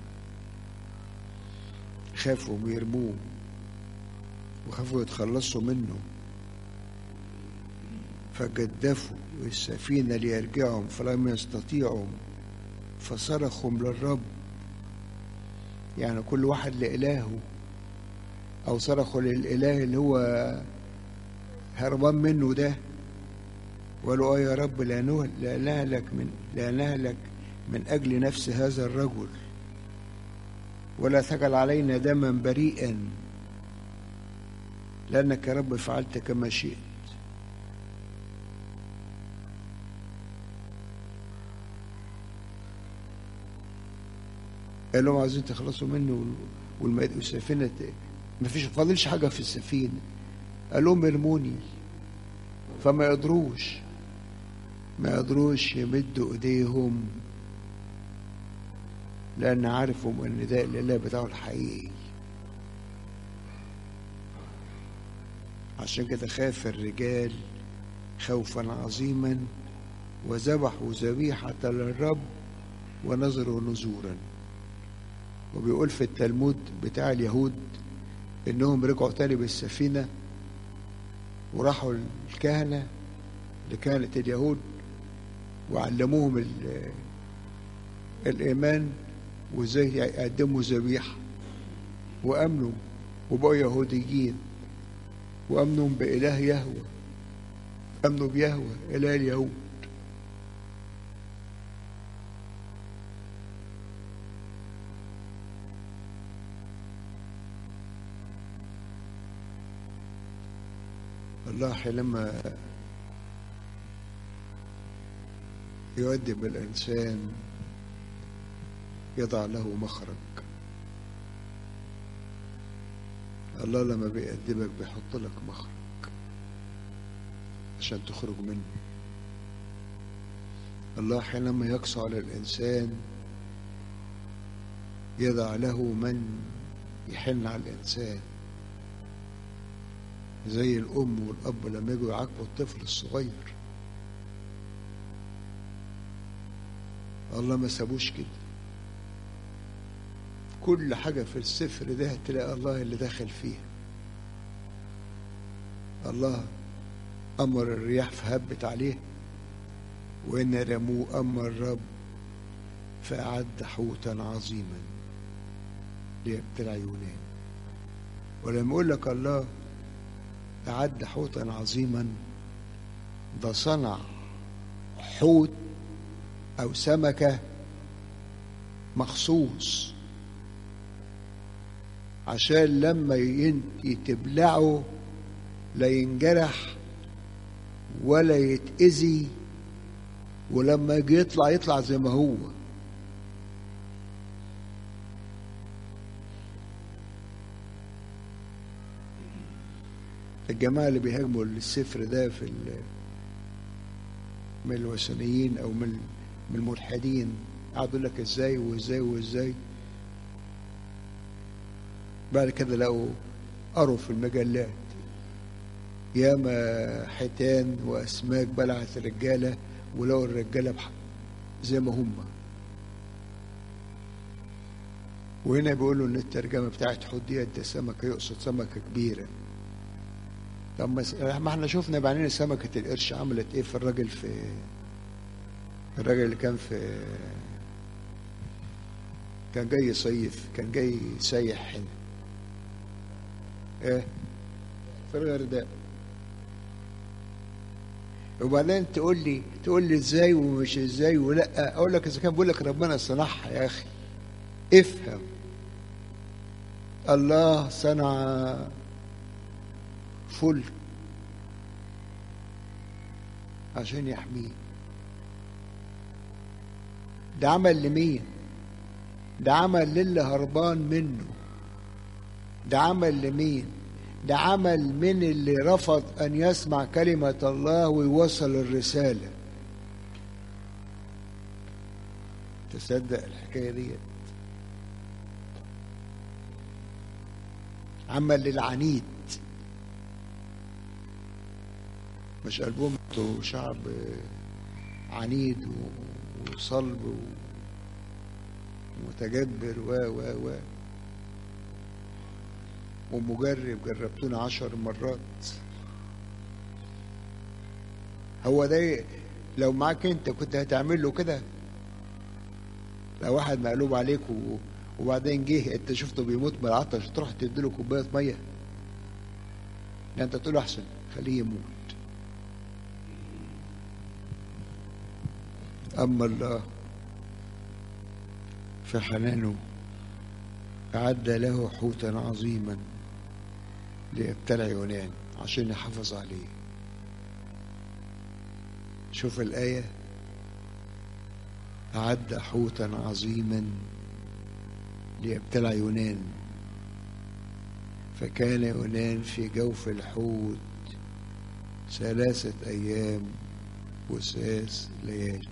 خافوا يرموه وخافوا يتخلصوا منه فجدفوا السفينة ليرجعهم فلم يستطيعوا فصرخوا للرب يعني كل واحد لإلهه أو صرخوا للإله اللي هو هربان منه ده وقالوا آه يا رب لا لا نهلك من لا نهلك من أجل نفس هذا الرجل ولا تجعل علينا دما بريئا لأنك يا رب فعلت كما شئت قال لهم عايزين تخلصوا منه والسفينة ما فيش فاضلش حاجة في السفينة قال لهم ارموني فما يقدروش ما يقدروش يمدوا ايديهم لان عارفوا ان ده الاله بتاعه الحقيقي عشان كده خاف الرجال خوفا عظيما وذبحوا ذبيحة للرب ونظروا نزورا وبيقول في التلمود بتاع اليهود انهم رجعوا تاني بالسفينة وراحوا الكهنة لكهنة اليهود وعلموهم الإيمان وإزاي يقدموا ذبيحة وأمنوا وبقوا يهوديين وأمنوا بإله يهوى أمنوا بيهوى إله اليهود الله حينما يؤدب الإنسان يضع له مخرج الله لما بيأدبك بيحط لك مخرج عشان تخرج منه الله حينما يقسى على الإنسان يضع له من يحن على الإنسان زي الأم والأب لما يجوا يعاقبوا الطفل الصغير الله ما سابوش كده كل حاجة في السفر ده تلاقي الله اللي داخل فيها الله أمر الرياح فهبت عليه وإن رموه أمر الرب فأعد حوتا عظيما ليبتلع يونان ولما يقول لك الله أعد حوتا عظيما ده صنع حوت أو سمكة مخصوص عشان لما تبلعه لا ينجرح ولا يتأذي ولما يجي يطلع يطلع زي ما هو الجماعة اللي بيهاجموا السفر ده في من الوثنيين أو من من الملحدين قعدوا لك ازاي وازاي وازاي بعد كده لقوا قروا في المجلات ياما حيتان واسماك بلعت الرجاله ولقوا الرجاله زي ما هم وهنا بيقولوا ان الترجمه بتاعت حوت ديت ده سمكه يقصد سمكه كبيره طب ما احنا شفنا بعدين سمكه القرش عملت ايه في الراجل في الراجل اللي كان في كان جاي يصيف كان جاي سايح هنا ايه في الغردقه وبعدين تقول لي تقول لي ازاي ومش ازاي ولا اقول لك اذا كان بيقول لك ربنا صنعها يا اخي افهم الله صنع فلك عشان يحميه ده عمل لمين ده عمل للي هربان منه ده عمل لمين ده عمل من اللي رفض أن يسمع كلمة الله ويوصل الرسالة تصدق الحكاية ديت عمل للعنيد مش قلبهم انتوا شعب عنيد وصلب ومتجبر و و و ومجرب جربتونا عشر مرات هو ده لو معاك انت كنت هتعمل له كده لو واحد مقلوب عليك و... وبعدين جه انت شفته بيموت من العطش تروح تديله كوبايه ميه ده انت تقول احسن خليه يموت اما الله في حنانه أعد له حوتا عظيما ليبتلع يونان عشان يحافظ عليه شوف الآية أعد حوتا عظيما ليبتلع يونان فكان يونان في جوف الحوت ثلاثة أيام وثلاث ليالي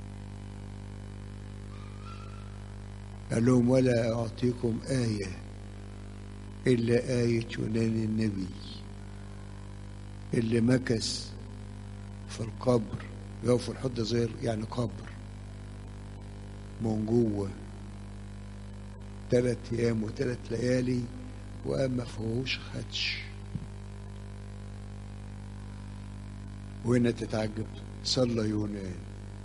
قال لهم ولا أعطيكم آية إلا آية يونان النبي اللي مكث في القبر جوف الحوت زي يعني قبر من جوه ثلاث ايام وثلاث ليالي وما فيهوش خدش وهنا تتعجب صلى يونان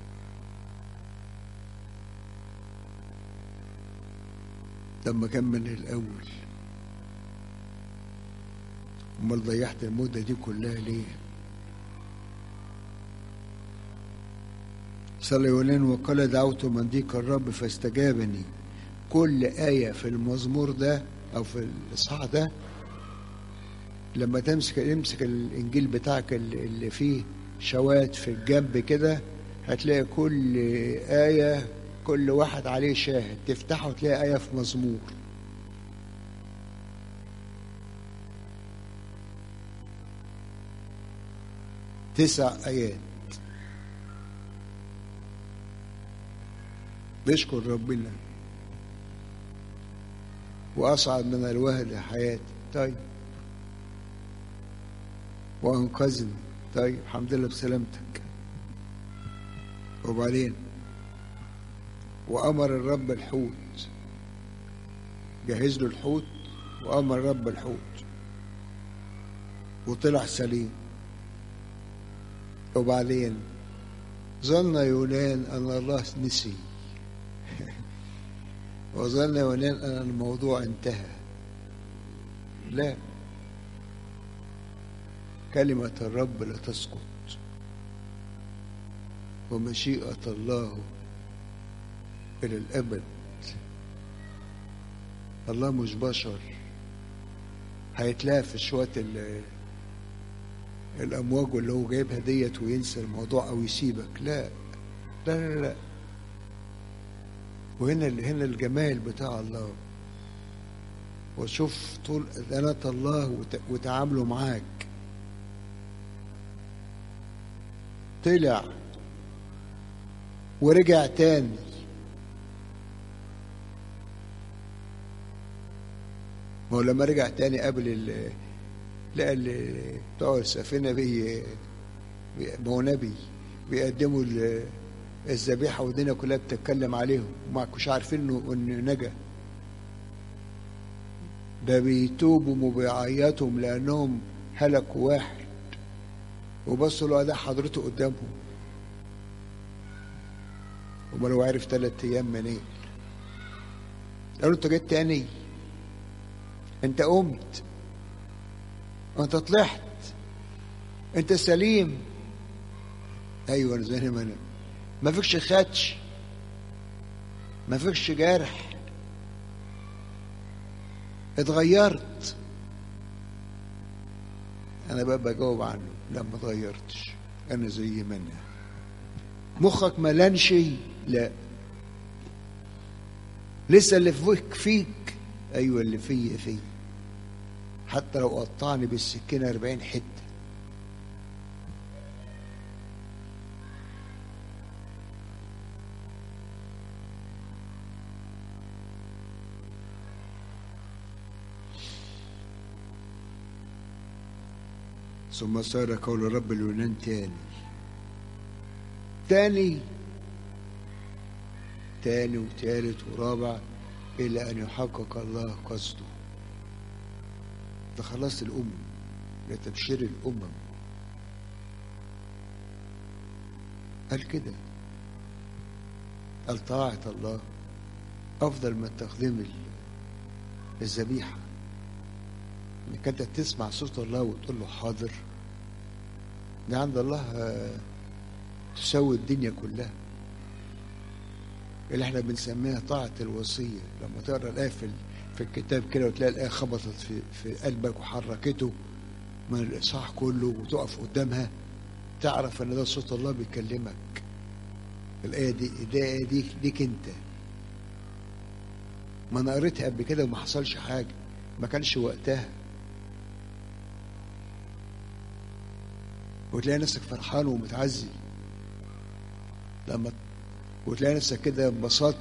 لما كان من الاول امال ضيعت المده دي كلها ليه صلى يونان وقال دعوت من ضيق الرب فاستجابني كل آية في المزمور ده أو في الإصحاح ده لما تمسك امسك الإنجيل بتاعك اللي فيه شوات في الجنب كده هتلاقي كل آية كل واحد عليه شاهد تفتحه تلاقي آية في مزمور تسع آيات بيشكر ربنا وأصعد من الوهد حياتي طيب وأنقذني طيب الحمد لله بسلامتك وبعدين وأمر الرب الحوت جهز له الحوت وأمر الرب الحوت وطلع سليم وبعدين ظن يونان أن الله نسي وظن يونان أن الموضوع انتهى لا كلمة الرب لا تسقط ومشيئة الله إلى الأبد الله مش بشر هيتلاقى في شوية الأمواج اللي هو جايبها ديت وينسى الموضوع أو يسيبك لا لا لا, لا. وهنا هنا الجمال بتاع الله وشوف طول أذانة الله وتعامله معاك طلع ورجع تاني ما هو لما رجع تاني قبل ال لقى اللي بتوع السفينة بي ما هو نبي بيقدموا الذبيحة والدنيا كلها بتتكلم عليهم وما كنتش عارفين انه انه نجا ده بيتوبوا وبيعيطهم لانهم هلكوا واحد وبصوا له ده حضرته قدامهم امال هو عرف ثلاث ايام منين قالوا انت جيت تاني انت قمت انت طلعت انت سليم ايوه زي ما انا ما فيكش خدش ما فيكش جرح اتغيرت انا بقى بجاوب عنه لا ما اتغيرتش انا زي ما انا مخك ملان شيء لا لسه اللي فيك فيك ايوه اللي فيا فيا حتى لو قطعني بالسكينة أربعين حتة ثم صار قول رب اليونان تاني تاني تاني وتالت ورابع إلى أن يحقق الله قصده ده خلاص الأمم ده تبشير الأمم قال كده قال طاعة الله أفضل من تقديم الذبيحة إنك أنت تسمع صوت الله وتقول له حاضر ده عند الله تساوي الدنيا كلها اللي احنا بنسميها طاعة الوصية لما تقرا الآية في في الكتاب كده وتلاقي الآية خبطت في في قلبك وحركته من الإصحاح كله وتقف قدامها تعرف إن ده صوت الله بيكلمك الآية دي الآية دي ليك أنت ما أنا قريتها قبل كده وما حصلش حاجة ما كانش وقتها وتلاقي نفسك فرحان ومتعزي لما وتلاقي نفسك كده انبسطت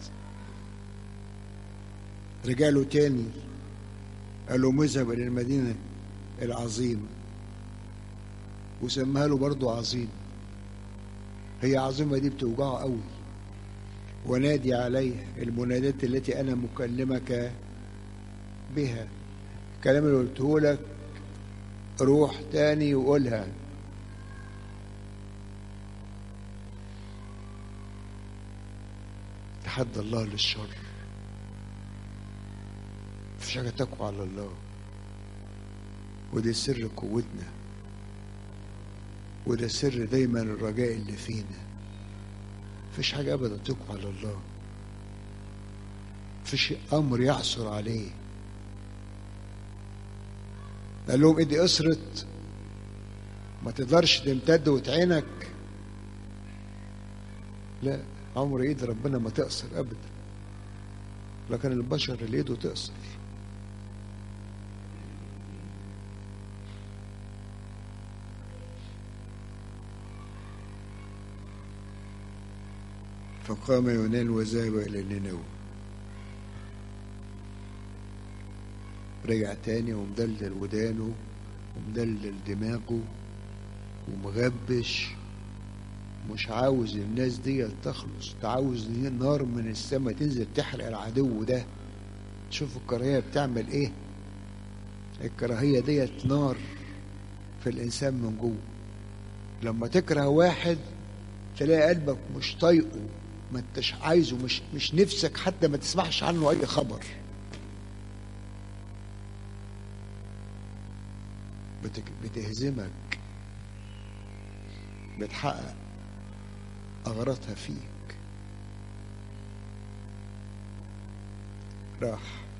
رجع له تاني قال له مذهب الى المدينه العظيمه وسماها له برضه عظيم هي عظيمه دي بتوجعه قوي ونادي عليها المنادات التي انا مكلمك بها الكلام اللي قلته لك روح تاني وقولها تحدى الله للشر مفيش حاجة تقوى على الله وده سر قوتنا وده سر دايما الرجاء اللي فينا مفيش حاجة أبدا تقوى على الله مفيش أمر يعثر عليه قال لهم ايدي قصرت ما تقدرش تمتد وتعينك لا عمر ايد ربنا ما تقصر ابدا لكن البشر اللي ايده تقصر فقام يونان وذهب الى نينوى رجع تاني ومدلل ودانه ومدلل دماغه ومغبش مش عاوز الناس دي تخلص عاوز نار من السماء تنزل تحرق العدو ده شوف الكراهيه بتعمل ايه الكراهيه ديت نار في الانسان من جوه لما تكره واحد تلاقي قلبك مش طايقه ما انتش عايزه مش مش نفسك حتى ما تسمعش عنه اي خبر بتهزمك بتحقق أغراضها فيك راح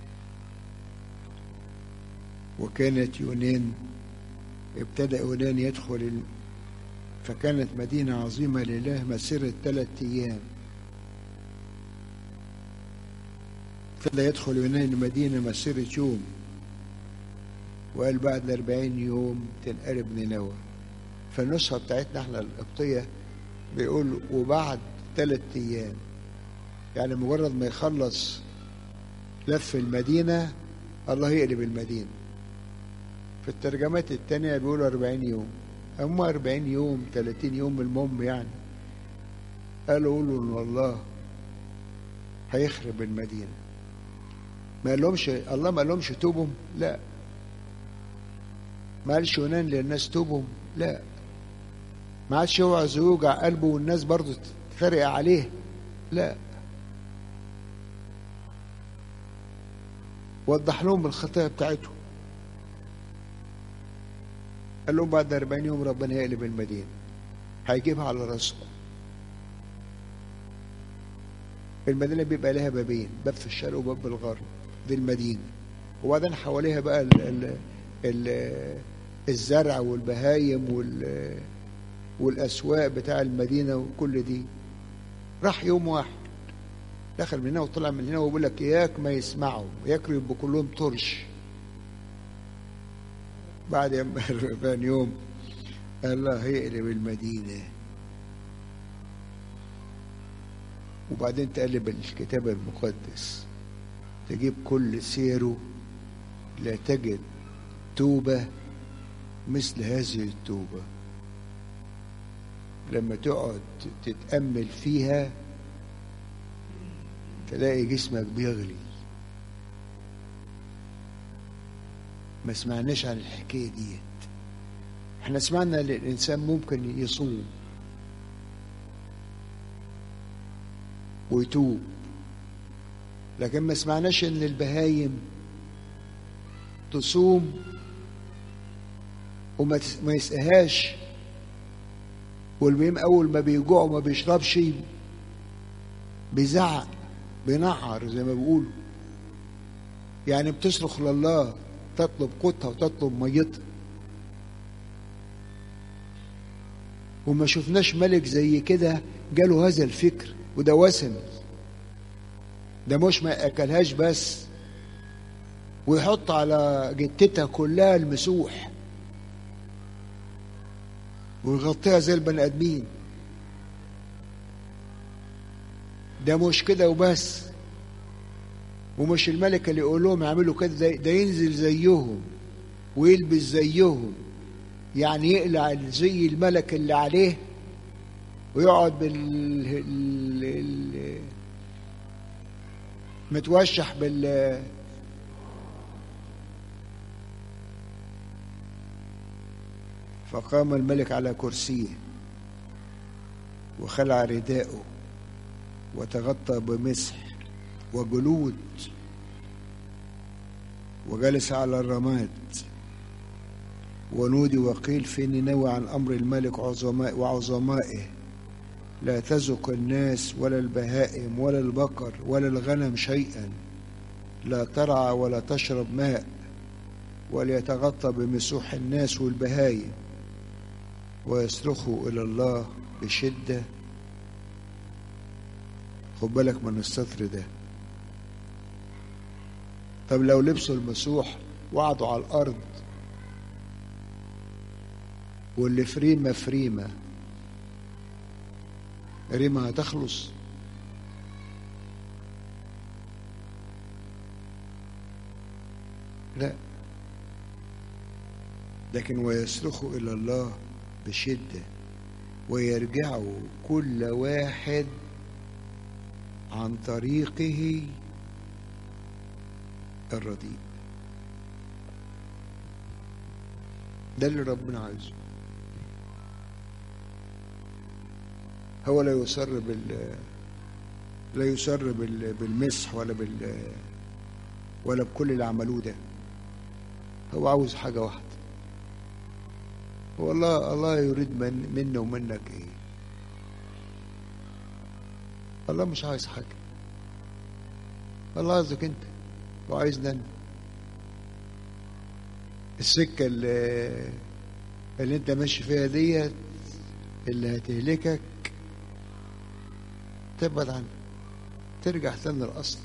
وكانت يونان ابتدأ يونان يدخل ال... فكانت مدينة عظيمة لله مسيرة ثلاثة أيام ابتدى يدخل يونان المدينة مسيرة يوم وقال بعد أربعين يوم تنقلب نينوى فالنسخة بتاعتنا احنا القبطية بيقول وبعد ثلاث أيام يعني مجرد ما يخلص لف المدينة الله يقلب المدينة في الترجمات التانية بيقولوا أربعين يوم أما أربعين يوم ثلاثين يوم المهم يعني قالوا قولوا إن الله هيخرب المدينة ما قالهمش الله ما قالهمش توبهم لا ما قالش يونان للناس توبهم لا ما عادش يوعظ ويوجع قلبه والناس برضه تتريق عليه لا وضح لهم الخطايا بتاعتهم قال لهم بعد 40 يوم ربنا يقلب المدينة هيجيبها على راسكم المدينة بيبقى لها بابين باب في الشرق وباب في الغرب دي المدينة وبعدين حواليها بقى ال ال ال الزرع والبهايم وال والاسواق بتاع المدينه وكل دي راح يوم واحد دخل من هنا وطلع من هنا وبيقول لك اياك ما يسمعوا ياكلوا يبقوا كلهم طرش بعد ما ثاني يوم الله هيقلب المدينة وبعدين تقلب الكتاب المقدس تجيب كل سيره لا تجد توبة مثل هذه التوبة لما تقعد تتأمل فيها تلاقي جسمك بيغلي ما سمعناش عن الحكاية ديت احنا سمعنا ان الانسان ممكن يصوم ويتوب لكن ما سمعناش ان البهايم تصوم وما ما يسقهاش والبهيم اول ما بيجوع وما بيشربش بيزعق بينعر زي ما بيقولوا يعني بتصرخ لله تطلب قوتها وتطلب ميتها وما شفناش ملك زي كده جاله هذا الفكر وده وثني ده مش ما اكلهاش بس ويحط على جتتها كلها المسوح ويغطيها زي البني ادمين ده مش كده وبس ومش الملك اللي يقول لهم يعملوا كده ده, ده ينزل زيهم ويلبس زيهم يعني يقلع زي الملك اللي عليه ويقعد بال ال... ال... متوشح بال فقام الملك على كرسيه وخلع رداءه وتغطى بمسح وجلود وجلس على الرماد ونودي وقيل في نينوى عن أمر الملك عظماء وعظمائه لا تزق الناس ولا البهائم ولا البقر ولا الغنم شيئا لا ترعى ولا تشرب ماء وليتغطى بمسوح الناس والبهايم ويصرخوا إلى الله بشدة خد بالك من السطر ده طب لو لبسوا المسوح وقعدوا على الأرض واللي فريمة فريمة ريمة هتخلص لا لكن ويصرخوا إلى الله بشدة ويرجعوا كل واحد عن طريقه الرديء ده اللي ربنا عايزه هو لا يسر بال لا يسر بال... بالمسح ولا بال ولا بكل اللي عملوه ده هو عاوز حاجة واحدة هو الله الله يريد من منا ومنك ايه الله مش عايز حاجة الله عايزك انت وعايزنا انا السكة اللي, اللي انت ماشي فيها ديت اللي هتهلكك تبعد عنها ترجع تاني لأصلك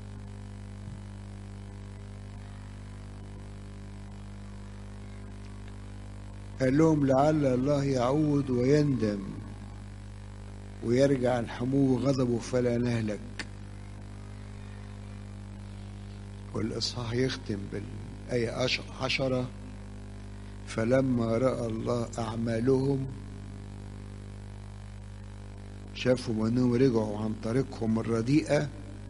قال لهم لعل الله يعود ويندم ويرجع عن حمو غضبه فلا نهلك والإصحاح يختم بالآية عشرة فلما رأى الله أعمالهم شافوا أنهم رجعوا عن طريقهم الرديئة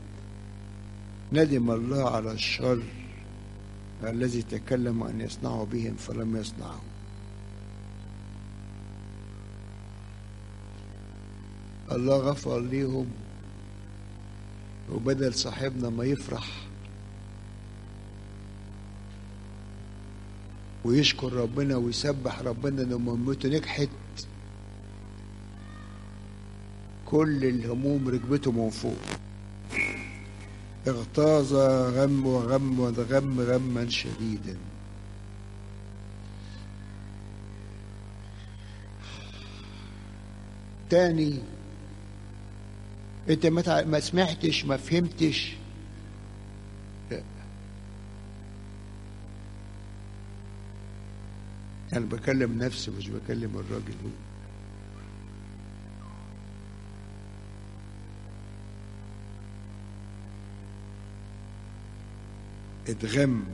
ندم الله على الشر الذي تكلم أن يصنعوا بهم فلم يصنعوا الله غفر ليهم وبدل صاحبنا ما يفرح ويشكر ربنا ويسبح ربنا ان مهمته نجحت كل الهموم ركبته من فوق اغتاظ غم وغم وغم غما شديدا تاني انت ما ما سمعتش ما فهمتش لا أنا بكلم نفسي مش بكلم الراجل هو اتغم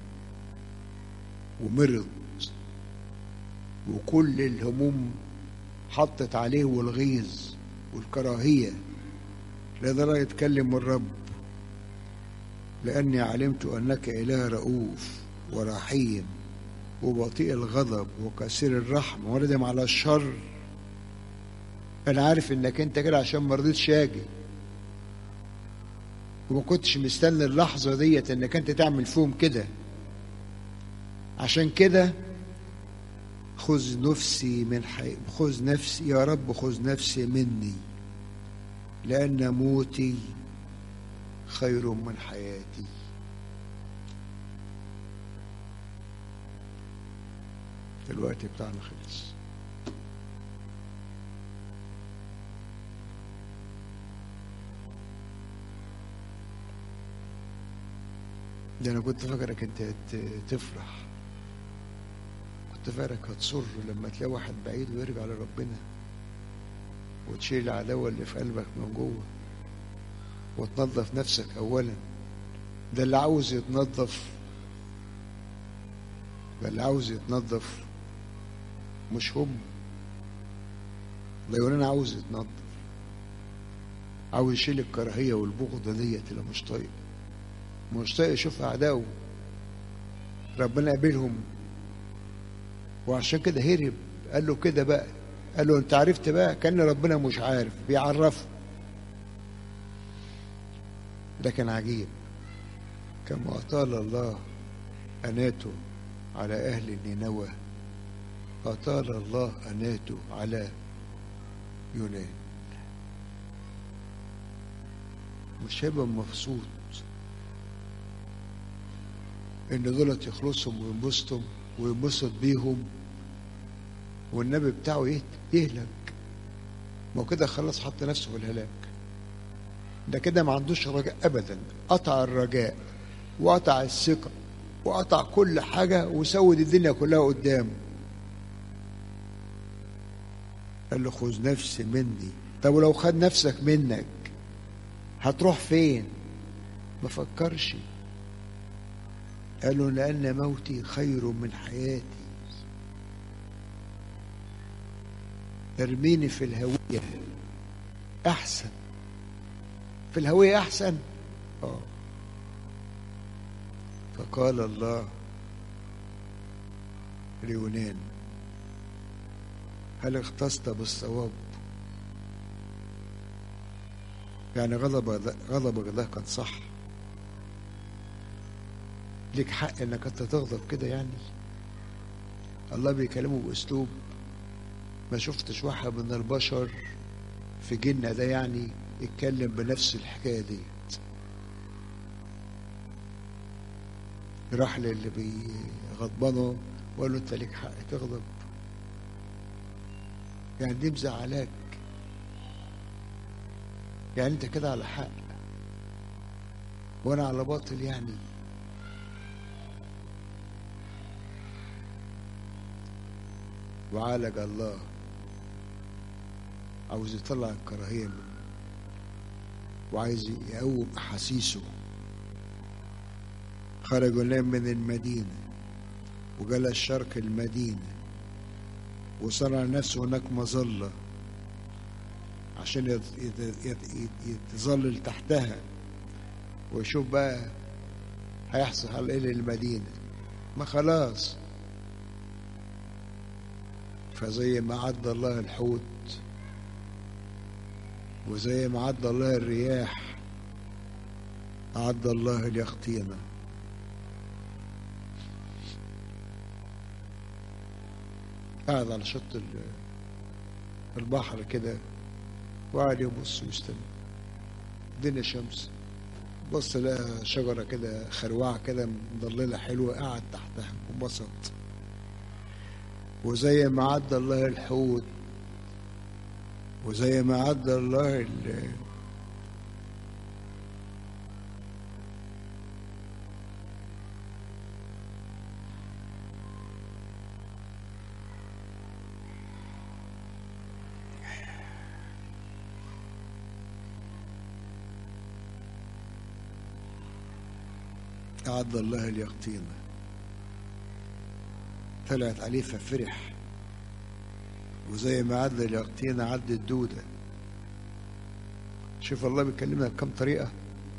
ومرض وكل الهموم حطت عليه والغيظ والكراهية لدرجة يتكلم الرب لأني علمت أنك إله رؤوف ورحيم وبطيء الغضب وكثير الرحمة وندم على الشر أنا عارف إنك أنت كده عشان ما رضيتش أجي وما كنتش مستني اللحظة ديت إنك أنت تعمل فيهم كده عشان كده خذ نفسي من حي... خذ نفسي يا رب خذ نفسي مني لأن موتي خير من حياتي الوقت بتاعنا خلص ده انا كنت فاكرك انت هت- تفرح كنت فاكرك هتصر لما تلاقي واحد بعيد ويرجع لربنا وتشيل العداوة اللي في قلبك من جوه وتنظف نفسك أولا ده اللي عاوز يتنظف ده اللي عاوز يتنظف مش هم ده يقول أنا عاوز يتنظف عاوز يشيل الكراهية والبغضة ديت اللي مش طايق مش طايق يشوف أعدائه ربنا قابلهم وعشان كده هرب قال له كده بقى قال له انت عرفت بقى كان ربنا مش عارف بيعرفه ده كان عجيب كما أطال الله أناته على أهل نينوى أطال الله أناته على يونان مش هيبقى مبسوط إن دولت يخلصهم وينبسطوا وينبسط بيهم والنبي بتاعه يه- يهلك ما هو كده خلاص حط نفسه في الهلاك ده كده ما عندوش رجاء ابدا قطع الرجاء وقطع الثقه وقطع كل حاجه وسود الدنيا كلها قدامه قال له خذ نفسي مني طب ولو خد نفسك منك هتروح فين ما فكرش قال له لأن موتي خير من حياتي ارميني في الهوية أحسن في الهوية أحسن آه فقال الله ليونان هل اختصت بالصواب يعني غضب غضبك ده كان صح ليك حق انك انت تغضب كده يعني الله بيكلمه باسلوب ما شفتش واحد من البشر في جنة ده يعني يتكلم بنفس الحكاية دي راح للي بيغضبنه وقال له انت ليك حق تغضب يعني دي مزعلاك يعني انت كده على حق وانا على باطل يعني وعالج الله عاوز يطلع الكراهية منه وعايز يقوم أحاسيسه خرج غلام من المدينة وجلس شرق المدينة وصنع نفسه هناك مظلة عشان يت- يت- يت- يتظلل تحتها ويشوف بقى هيحصل ايه للمدينة ما خلاص فزي ما عد الله الحوت وزي ما عد الله الرياح أعد الله اليقطينة قاعد على شط ال- البحر كده وقاعد يبص ويستنى الدنيا شمس بص لقى شجرة كده خروعة كده مضللة حلوة قعد تحتها وبسط وزي ما عد الله الحوت وزي ما عد الله ال- أعد الله اليقطينة طلعت عليه ففرح وزي ما عد اليقطينة عد الدودة شوف الله بيكلمنا بكم طريقة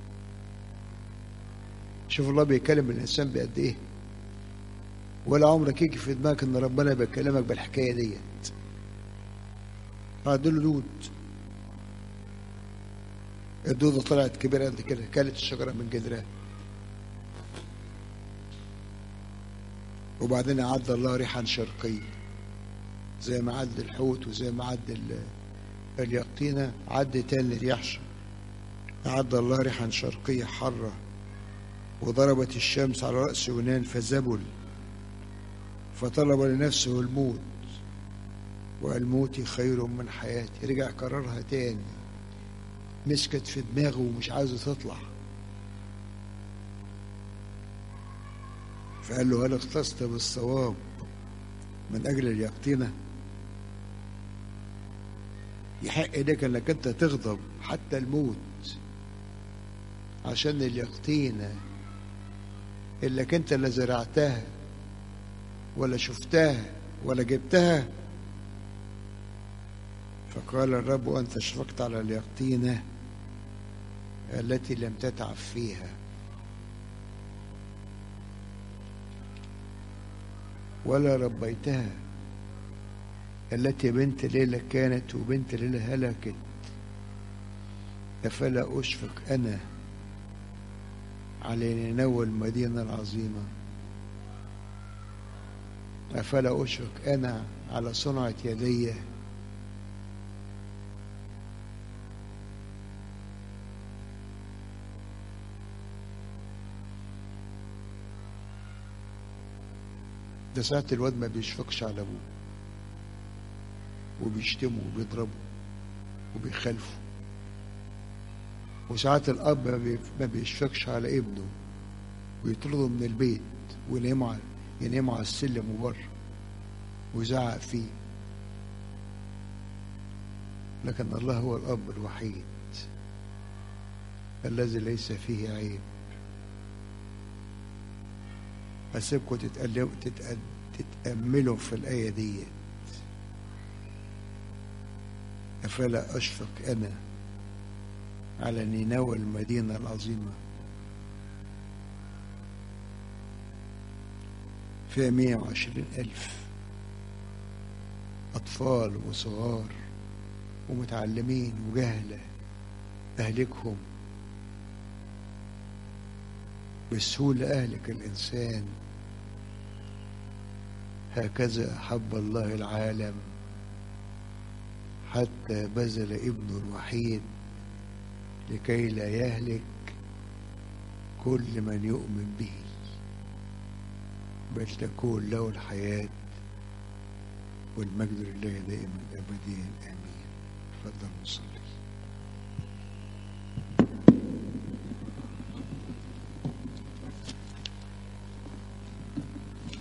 شوف الله بيكلم الإنسان بقد إيه ولا عمرك يجي في دماغك إن ربنا بيكلمك بالحكاية ديت عدوا له دود الدودة طلعت كبيرة قد كده كلت الشجرة من جذرها وبعدين أعد الله ريحا شرقية زي ما عد الحوت وزي ما عد ال- اليقطينة عد تاني رياح أعد الله ريحا شرقية حرة وضربت الشمس على رأس يونان فزبل فطلب لنفسه الموت وقال موتي خير من حياتي رجع كررها تاني مسكت في دماغه ومش عايزة تطلع فقال له هل اختصت بالصواب من أجل اليقطينة يحق لك انك انت تغضب حتى الموت عشان اليقطينة اللي انت لا زرعتها ولا شفتها ولا جبتها فقال الرب أنت شفقت على اليقطينة التي لم تتعب فيها ولا ربيتها التي بنت ليلة كانت وبنت ليلة هلكت أفلا أشفق أنا على نينوى المدينة العظيمة أفلا أشفق أنا على صنعة يدي ده ساعات الواد ما بيشفقش على أبوه وبيشتمه وبيضربه وبيخالفه وساعات الأب ما بي- ما بيشفقش على ابنه ويطرده من البيت ويناموا على يناموا على السلم وبره ويزعق فيه لكن الله هو الأب الوحيد الذي ليس فيه عيب أسيبكم تتألموا تتأ- تتأملوا في الآية ديت أفلا أشفق أنا على نينوى المدينة العظيمة فيها مية وعشرين ألف أطفال وصغار ومتعلمين وجهلة أهلكهم بسهولة أهلك الإنسان هكذا أحب الله العالم حتى بذل ابنه الوحيد لكي لا يهلك كل من يؤمن به بل تكون له الحياة والمجد لله دائما أبديا آمين تفضل نصلي